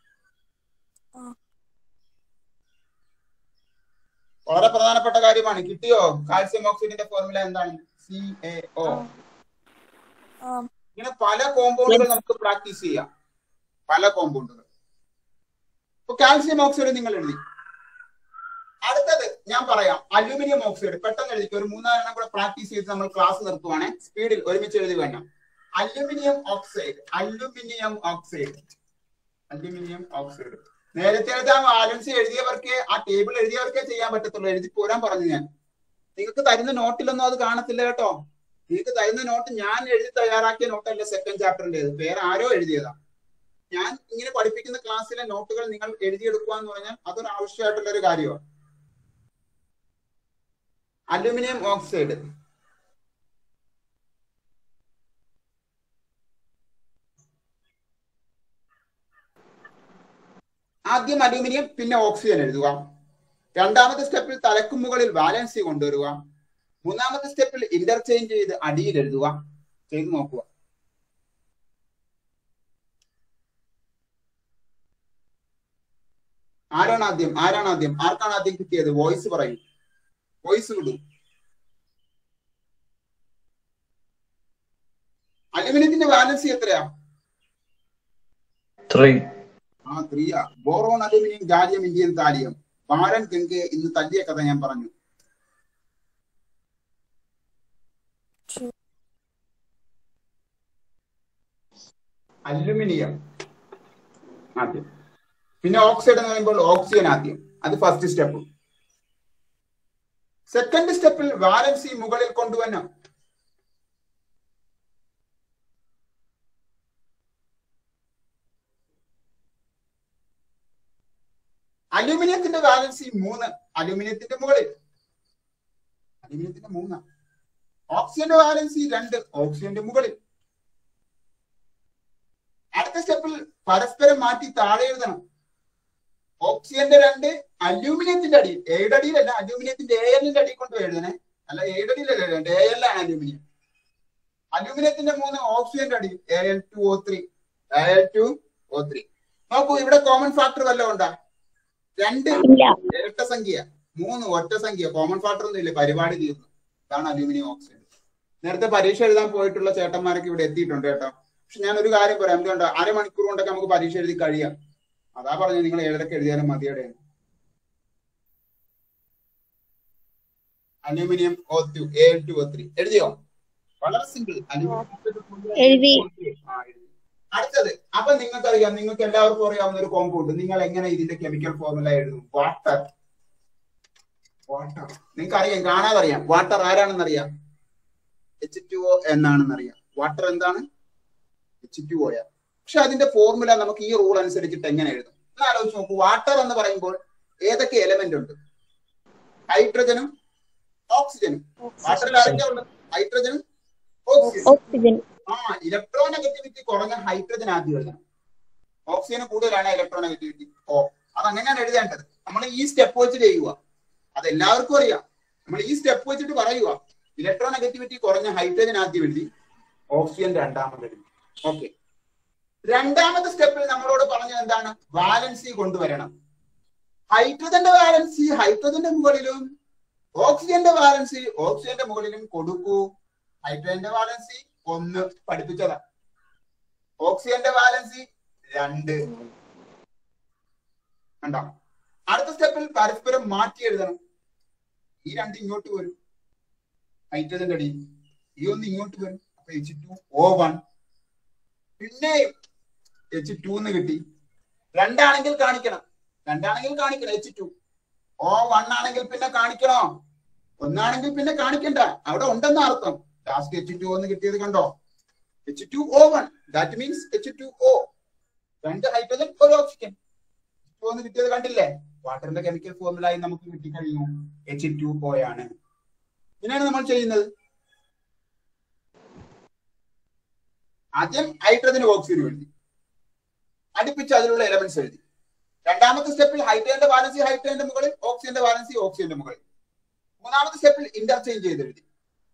Speaker 1: വളരെ പ്രധാനപ്പെട്ട കാര്യമാണ് കിട്ടിയോ കാൽസ്യം ഓക്സൈഡിന്റെ ഫോർമുല എന്താണ് സി എ ഒ ഇങ്ങനെ പല കോമ്പൗണ്ടുകൾ നമുക്ക് പ്രാക്ടീസ് ചെയ്യാം പല കോമ്പൗണ്ടുകൾ ഇപ്പൊ കാൽസ്യം ഓക്സൈഡ് നിങ്ങൾ എഴുതി അടുത്തത് ഞാൻ പറയാം അലൂമിനിയം ഓക്സൈഡ് പെട്ടെന്ന് എഴുതിക്കും ഒരു മൂന്നാലെണ്ണം കൂടെ പ്രാക്ടീസ് ചെയ്ത് നമ്മൾ ക്ലാസ് നിർത്തുവാണേ സ്പീഡിൽ ഒരുമിച്ച് എഴുതി വേണം aluminium oxide aluminium oxide aluminium oxide നേരത്തെ ആ ബാലൻസ് എഴുതിയവർക്ക് ആ ടേബിൾ എഴുതിയവർക്കേ ചെയ്യാൻ പറ്റത്തുള്ളൂ എഴുതി പോരാൻ പറഞ്ഞു ഞാൻ നിങ്ങൾക്ക് തരുന്ന നോട്ടിലൊന്നും അത് കാണത്തില്ല കേട്ടോ നിങ്ങൾക്ക് തരുന്ന നോട്ട് ഞാൻ എഴുതി തയ്യാറാക്കിയ നോട്ടല്ല സെക്കൻഡ് ചാപ്റ്ററിന്റേത് വേറെ ആരോ എഴുതിയതാ ഞാൻ ഇങ്ങനെ പഠിപ്പിക്കുന്ന ക്ലാസ്സിലെ നോട്ടുകൾ നിങ്ങൾ എഴുതിയെടുക്കുക എന്ന് പറഞ്ഞാൽ അതൊരു ആവശ്യമായിട്ടുള്ള ഒരു കാര്യമാണ് അലുമിനിയം ഓക്സൈഡ് ആദ്യം അലൂമിനിയം പിന്നെ ഓക്സിജൻ എഴുതുക രണ്ടാമത്തെ സ്റ്റെപ്പിൽ തലക്കും മുകളിൽ വാലൻസി കൊണ്ടുവരിക മൂന്നാമത്തെ സ്റ്റെപ്പിൽ ഇന്റർചേഞ്ച് ചെയ്ത് അടിയിൽ എഴുതുക ചെയ്ത് നോക്കുക ആരാണ് ആദ്യം ആരാണ് ആദ്യം ആർക്കാണ് ആദ്യം കിട്ടിയത് വോയിസ് പറയും വോയിസ് വിടും അലുമിനിയത്തിന്റെ വാലൻസി എത്രയാ
Speaker 2: three,
Speaker 1: ആ ത്രീയാ boron aluminium gallium Indian thallium ബാരൻ ഗംഗെ ഇന്ന് തല്ലിയ കഥ ഞാൻ പറഞ്ഞു അലുമിനിയം ആദ്യം പിന്നെ ഓക്സൈഡ് എന്ന് പറയുമ്പോൾ ഓക്സിജൻ ആദ്യം അത് ഫസ്റ്റ് സ്റ്റെപ്പ് സെക്കൻഡ് സ്റ്റെപ്പിൽ വാലൻസി മുകളിൽ കൊണ്ടുവരണം അലുമിനിയത്തിന്റെ വാലൻസി മൂന്ന് അലുമിനിയത്തിന്റെ മുകളിൽ അലുമിനിയത്തിന്റെ മൂന്ന് ഓക്സിജന്റെ വാലൻസി രണ്ട് ഓക്സിജന്റെ മുകളിൽ അടുത്ത സ്റ്റെപ്പിൽ പരസ്പരം മാറ്റി താഴെ എഴുതണം ഓക്സിജന്റെ രണ്ട് അലൂമിനിയത്തിന്റെ അടിയിൽ എയുടെ അടിയിലല്ല അലൂമിനിയത്തിന്റെ എ എല്ലിന്റെ അടിയിൽ കൊണ്ട് എഴുതണേ അല്ല എയുടെ അടിയിലല്ല എഴുതേണ്ടത് എ എല്ലാണ് അലൂമിനിയം അലൂമിനിയത്തിന്റെ മൂന്ന് ഓക്സിജന്റെ അടിയിൽ A L two O three A L two O three നോക്കൂ ഇവിടെ കോമൺ ഫാക്ടർ വല്ലതും ഉണ്ടാ രണ്ട്
Speaker 3: ഇല്ല
Speaker 1: ഇരട്ട സംഖ്യ മൂന്ന് ഒറ്റ സംഖ്യ കോമൺ ഫാക്ടർ ഒന്നും ഇല്ല പരിപാടി തീർന്നു ഇതാണ് അലൂമിനിയം ഓക്സൈഡ് നേരത്തെ പരീക്ഷ എഴുതാൻ പോയിട്ടുള്ള ചേട്ടന്മാരൊക്കെ ഇവിടെ എത്തിയിട്ടുണ്ട് കേട്ടോ പക്ഷെ ഞാൻ ഒരു കാര്യം പറയാം എന്തുകൊണ്ട് അരമണിക്കൂർ കൊണ്ടൊക്കെ നമുക്ക് പരീക്ഷ എഴുതി കഴിയാം അതാ പറഞ്ഞു നിങ്ങൾ ഏതൊക്കെ എഴുതിയാലും മതിയുടെ aluminium O two A two O three എഴുതിയോ വളരെ സിമ്പിൾ
Speaker 3: എഴുതി.
Speaker 1: അടുത്തത് അപ്പൊ നിങ്ങൾക്കറിയാം നിങ്ങൾക്ക് എല്ലാവർക്കും അറിയാവുന്ന ഒരു കോമ്പൗണ്ട് നിങ്ങൾ എങ്ങനെ ഇതിന്റെ കെമിക്കൽ ഫോർമുല എഴുതും വാട്ടർ വാട്ടർ നിങ്ങൾക്ക് അറിയാം കാണാതെ അറിയാം വാട്ടർ ആരാണെന്ന് അറിയാം എച്ച് ടു ഒ എന്നാണെന്ന് അറിയാം വാട്ടർ എന്താണ് എച്ച് ടു ഒ പക്ഷെ അതിന്റെ ഫോർമുല നമുക്ക് ഈ റൂൾ അനുസരിച്ചിട്ട് എങ്ങനെ എഴുതും ഒന്ന് ആലോചിച്ച് നോക്കൂ വാട്ടർ എന്ന് പറയുമ്പോൾ ഏതൊക്കെ എലമെന്റ് ഉണ്ട് ഹൈഡ്രജനും ഓക്സിജനും വാട്ടറിൽ ആരൊക്കെ ഉണ്ട് ഹൈഡ്രജനും ഓക്സിജനും
Speaker 3: ഓക്സിജൻ
Speaker 1: ആ ഇലക്ട്രോ നെഗറ്റിവിറ്റി കുറഞ്ഞ ഹൈഡ്രജൻ ആദ്യം എഴുതണം ഓക്സിജന് കൂടുതലാണ് ഇലക്ട്രോ നെഗറ്റിവിറ്റി ഓ അത് അങ്ങനെയാണ് എഴുതേണ്ടത് നമ്മൾ ഈ സ്റ്റെപ്പ് വെച്ച് ചെയ്യുക അത് എല്ലാവർക്കും അറിയാം നമ്മൾ ഈ സ്റ്റെപ്പ് വെച്ചിട്ട് പറയുക ഇലക്ട്രോ നെഗറ്റിവിറ്റി കുറഞ്ഞ ഹൈഡ്രജൻ ആദ്യം എഴുതി ഓക്സിജൻ രണ്ടാമത് എഴുതി ഓക്കെ രണ്ടാമത്തെ സ്റ്റെപ്പിൽ നമ്മളോട് പറഞ്ഞത് എന്താണ് വാലൻസി കൊണ്ടുവരണം ഹൈഡ്രജന്റെ വാലൻസി ഹൈഡ്രജന്റെ മുകളിലും ഓക്സിജന്റെ വാലൻസി ഓക്സിജന്റെ മുകളിലും കൊടുക്കൂ ഹൈഡ്രജന്റെ വാലൻസി ഒന്ന് പഠിപ്പിച്ചതാ ഓക്സിജന്റെ വാലൻസി രണ്ട് കണ്ടോ അടുത്ത സ്റ്റെപ്പിൽ പരസ്പരം മാറ്റി എഴുതണം ഈ രണ്ട് ഇങ്ങോട്ട് വരും ഹൈഡ്രജന്റെ അടി ഈ ഒന്ന് ഇങ്ങോട്ട് വരും അപ്പൊ എച്ച് ടു ഓ വൺ പിന്നെയും എച്ച് ടു എന്ന് കിട്ടി രണ്ടാണെങ്കിൽ കാണിക്കണം രണ്ടാണെങ്കിൽ കാണിക്കണം എച്ച് ടു ഓ വൺ ആണെങ്കിൽ പിന്നെ കാണിക്കണോ ഒന്നാണെങ്കിൽ പിന്നെ കാണിക്കണ്ട അവിടെ ഉണ്ടെന്ന അർത്ഥം ലാസ്റ്റ് എച്ച് ടു എന്ന് കിട്ടിയത് കണ്ടോ H two O one that means H two O രണ്ട് ഹൈഡ്രജൻ ഒരു ഓക്സിജൻ ടു എന്ന് കിട്ടിയത് കണ്ടില്ലേ വാട്ടറിന്റെ കെമിക്കൽ ഫോർമുലായി നമുക്ക് കിട്ടിക്കഴിഞ്ഞു എച്ച് ടു ആണ് ഇങ്ങനെയാണ് നമ്മൾ ചെയ്യുന്നത് ആദ്യം ഹൈഡ്രജന് ഓക്സിജനും എഴുതി അടുപ്പിച്ച് അതിലുള്ള എലമെന്റ്സ് എഴുതി രണ്ടാമത്തെ സ്റ്റെപ്പിൽ ഹൈഡ്രജന്റെ ബാലൻസി ഹൈഡ്രജന്റെ മുകളിൽ ഓക്സിജന്റെ ബാലൻസി ഓക്സിജന്റെ മുകളിൽ മൂന്നാമത്തെ സ്റ്റെപ്പിൽ ഇന്റർചേഞ്ച് ചെയ്ത് എഴുതി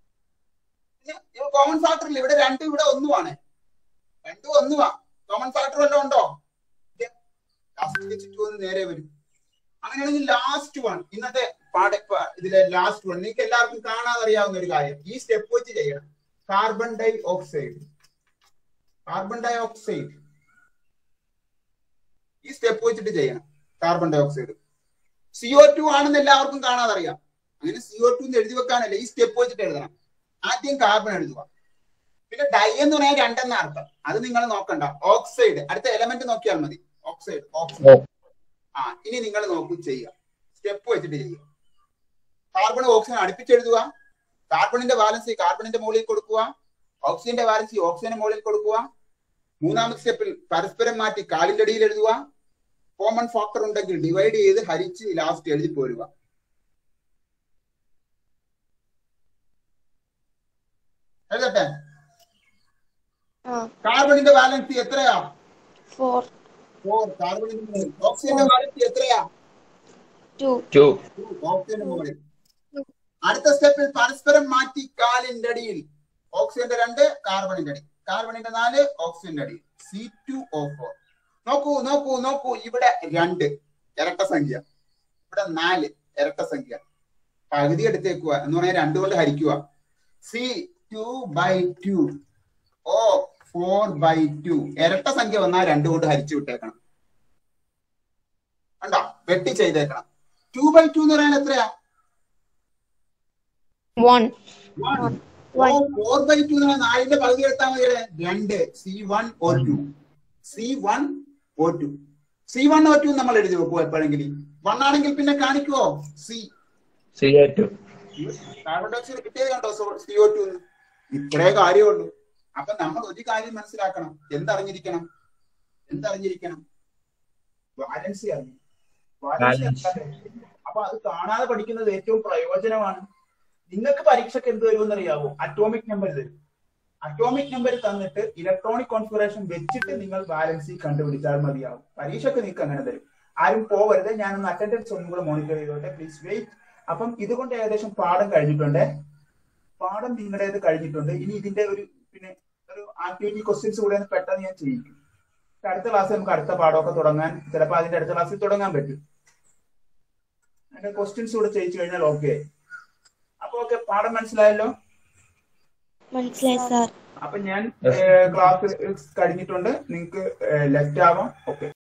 Speaker 1: കോമൺ ഫാക്ടറിൽ ഇവിടെ രണ്ടും ഇവിടെ ഒന്നുമാണ് രണ്ടും ഒന്നുവാ കോമൺ ഫാക്ടർ വല്ലതും ഉണ്ടോ ഇല്ല. Last വെച്ചിട്ട് ഒന്ന് നേരെ വരും അങ്ങനെയാണെങ്കിൽ ലാസ്റ്റ് വൺ ഇന്നത്തെ പാഠ പ- ഇതിലെ ലാസ്റ്റ് വൺ നിങ്ങൾക്ക് എല്ലാവർക്കും കാണാതെ അറിയാവുന്ന ഒരു കാര്യം ഈ സ്റ്റെപ്പ് വെച്ച് ചെയ്യണം carbon dioxide carbon dioxide ഈ സ്റ്റെപ്പ് വെച്ചിട്ട് ചെയ്യണം carbon dioxide CO two ആണെന്ന് എല്ലാവർക്കും കാണാതെ അറിയാം അങ്ങനെ സിഒ ടു എന്ന് എഴുതി വെക്കാനല്ല ഈ സ്റ്റെപ്പ് വെച്ചിട്ട് എഴുതണം ആദ്യം കാർബൺ എഴുതുക പിന്നെ ഡൈ എന്ന് പറയാൻ രണ്ടെന്ന അർത്ഥം അത് നിങ്ങൾ നോക്കണ്ട ഓക്സൈഡ് അടുത്ത എലമെന്റ് നോക്കിയാൽ മതി ഓക്സൈഡ് ഓക്സൈഡ് ആ ഇനി നിങ്ങൾ നോക്കൂ ചെയ്യുക സ്റ്റെപ്പ് വെച്ചിട്ട് ചെയ്യുക കാർബൺ ഓക്സിജൻ അടുപ്പിച്ചെഴുതുക കാർബണിന്റെ ബാലൻസ് കാർബണിന്റെ മുകളിൽ കൊടുക്കുക ഓക്സിജന്റെ ബാലൻസ് ഓക്സിജന്റെ മുകളിൽ കൊടുക്കുക മൂന്നാമത്തെ സ്റ്റെപ്പിൽ പരസ്പരം മാറ്റി കാലിന്റെ അടിയിൽ എഴുതുക കോമൺ ഫാക്ടർ ഉണ്ടെങ്കിൽ ഡിവൈഡ് ചെയ്ത് ഹരിച്ച് ലാസ്റ്റ് എഴുതി പോരുക എഴുതട്ടെ
Speaker 3: ആ
Speaker 1: കാർബണിന്റെ ബാലൻസ് എത്രയാ
Speaker 3: ഫോർ
Speaker 1: ഫോർ കാർബണിന്റെ മുകളിൽ ഓക്സിജന്റെ ബാലൻസ് എത്രയാ
Speaker 3: ടു
Speaker 2: two,
Speaker 1: ഓക്സിജന്റെ മുകളിൽ അടുത്ത സ്റ്റെപ്പിൽ പരസ്പരം മാറ്റി കാലിന്റെ അടിയിൽ ഓക്സിജന്റെ രണ്ട് കാർബണിന്റെ അടി കാർബണിന്റെ നാല് ഓക്സിജന്റെ അടി സി ടു ഓ ഫോർ നോക്കൂ നോക്കൂ നോക്കൂ ഇവിടെ രണ്ട് ഇരട്ട സംഖ്യ ഇവിടെ നാല് ഇരട്ട സംഖ്യ പകുതി എടുത്തേക്കുക എന്ന് പറഞ്ഞാൽ രണ്ടു കൊണ്ട് ഹരിക്കുക C two by two O four by two ഇരട്ട സംഖ്യ വന്നാൽ രണ്ടു കൊണ്ട് ഹരിച്ചു വിട്ടേക്കണം കണ്ടോ വെട്ടി ചെയ്തേക്കണം ടു ബൈ ടു എന്ന് പറയാൻ എത്രയാ
Speaker 3: one,
Speaker 1: ഫോർ ബൈ ടു എന്ന് പറഞ്ഞാൽ നാലിന്റെ പകുതി എടുത്താൽ മതി ഇവിടെ. രണ്ട് C one O two C one O two C one O two നമ്മൾ എഴുതി വെക്കുമോ എപ്പോഴെങ്കിലും വൺ ആണെങ്കിൽ പിന്നെ കാണിക്കുവോ C
Speaker 2: C A two
Speaker 1: carbon dioxide കിട്ടിയത് കണ്ടോ സി ഒ ടു ഇത്രേ കാര്യമുള്ളൂ അപ്പൊ നമ്മൾ ഒരു കാര്യം മനസ്സിലാക്കണം എന്തറിഞ്ഞിരിക്കണം എന്തറിഞ്ഞിരിക്കണം വാലൻസി അറിഞ്ഞു വാലൻസി
Speaker 2: Valence.
Speaker 1: അറിയാതെ അപ്പൊ അത് കാണാതെ പഠിക്കുന്നത് ഏറ്റവും പ്രയോജനമാണ് നിങ്ങൾക്ക് പരീക്ഷയ്ക്ക് എന്ത് വരുമെന്ന് അറിയാവോ അറ്റോമിക് നമ്പർ തരും അറ്റോമിക് നമ്പർ തന്നിട്ട് ഇലക്ട്രോണിക് കോൺഫിഗറേഷൻ വെച്ചിട്ട് നിങ്ങൾ ബാലൻസി കണ്ടുപിടിച്ചാൽ മതിയാവും പരീക്ഷയ്ക്ക് നിങ്ങൾക്ക് അങ്ങനെ തരും ആരും പോവരുത് ഞാനൊന്ന് അറ്റൻഡൻസ് ഒന്നും കൂടെ മോണിറ്റർ ചെയ്തോട്ടെ പ്ലീസ് വെയിറ്റ് അപ്പം ഇതുകൊണ്ട് ഏകദേശം പാഠം കഴിഞ്ഞിട്ടുണ്ട് പാഠം നിങ്ങളുടേത് കഴിഞ്ഞിട്ടുണ്ട് ഇനി ഇതിന്റെ ഒരു പിന്നെ ഒരു ആക്ടിവിറ്റി ക്വസ്റ്റ്യൻസ് കൂടെ ഒന്ന് പെട്ടെന്ന് ഞാൻ ചെയ്യിക്കും അടുത്ത ക്ലാസ്സിൽ നമുക്ക് അടുത്ത പാഠമൊക്കെ തുടങ്ങാൻ ചിലപ്പോൾ അതിന്റെ അടുത്ത ക്ലാസ്സിൽ തുടങ്ങാൻ പറ്റും അതിന്റെ ക്വസ്റ്റ്യൻസ് കൂടെ ചെയ്യിച്ചു കഴിഞ്ഞാൽ ഓക്കെ അപ്പൊ ഓക്കെ പാഠം മനസ്സിലായല്ലോ
Speaker 3: മനസ്സിലായി സാർ
Speaker 1: അപ്പൊ ഞാൻ ക്ലാസ് കഴിഞ്ഞിട്ടുണ്ട് നിങ്ങൾക്ക് ലെഫ്റ്റ് ആവാം ഓക്കെ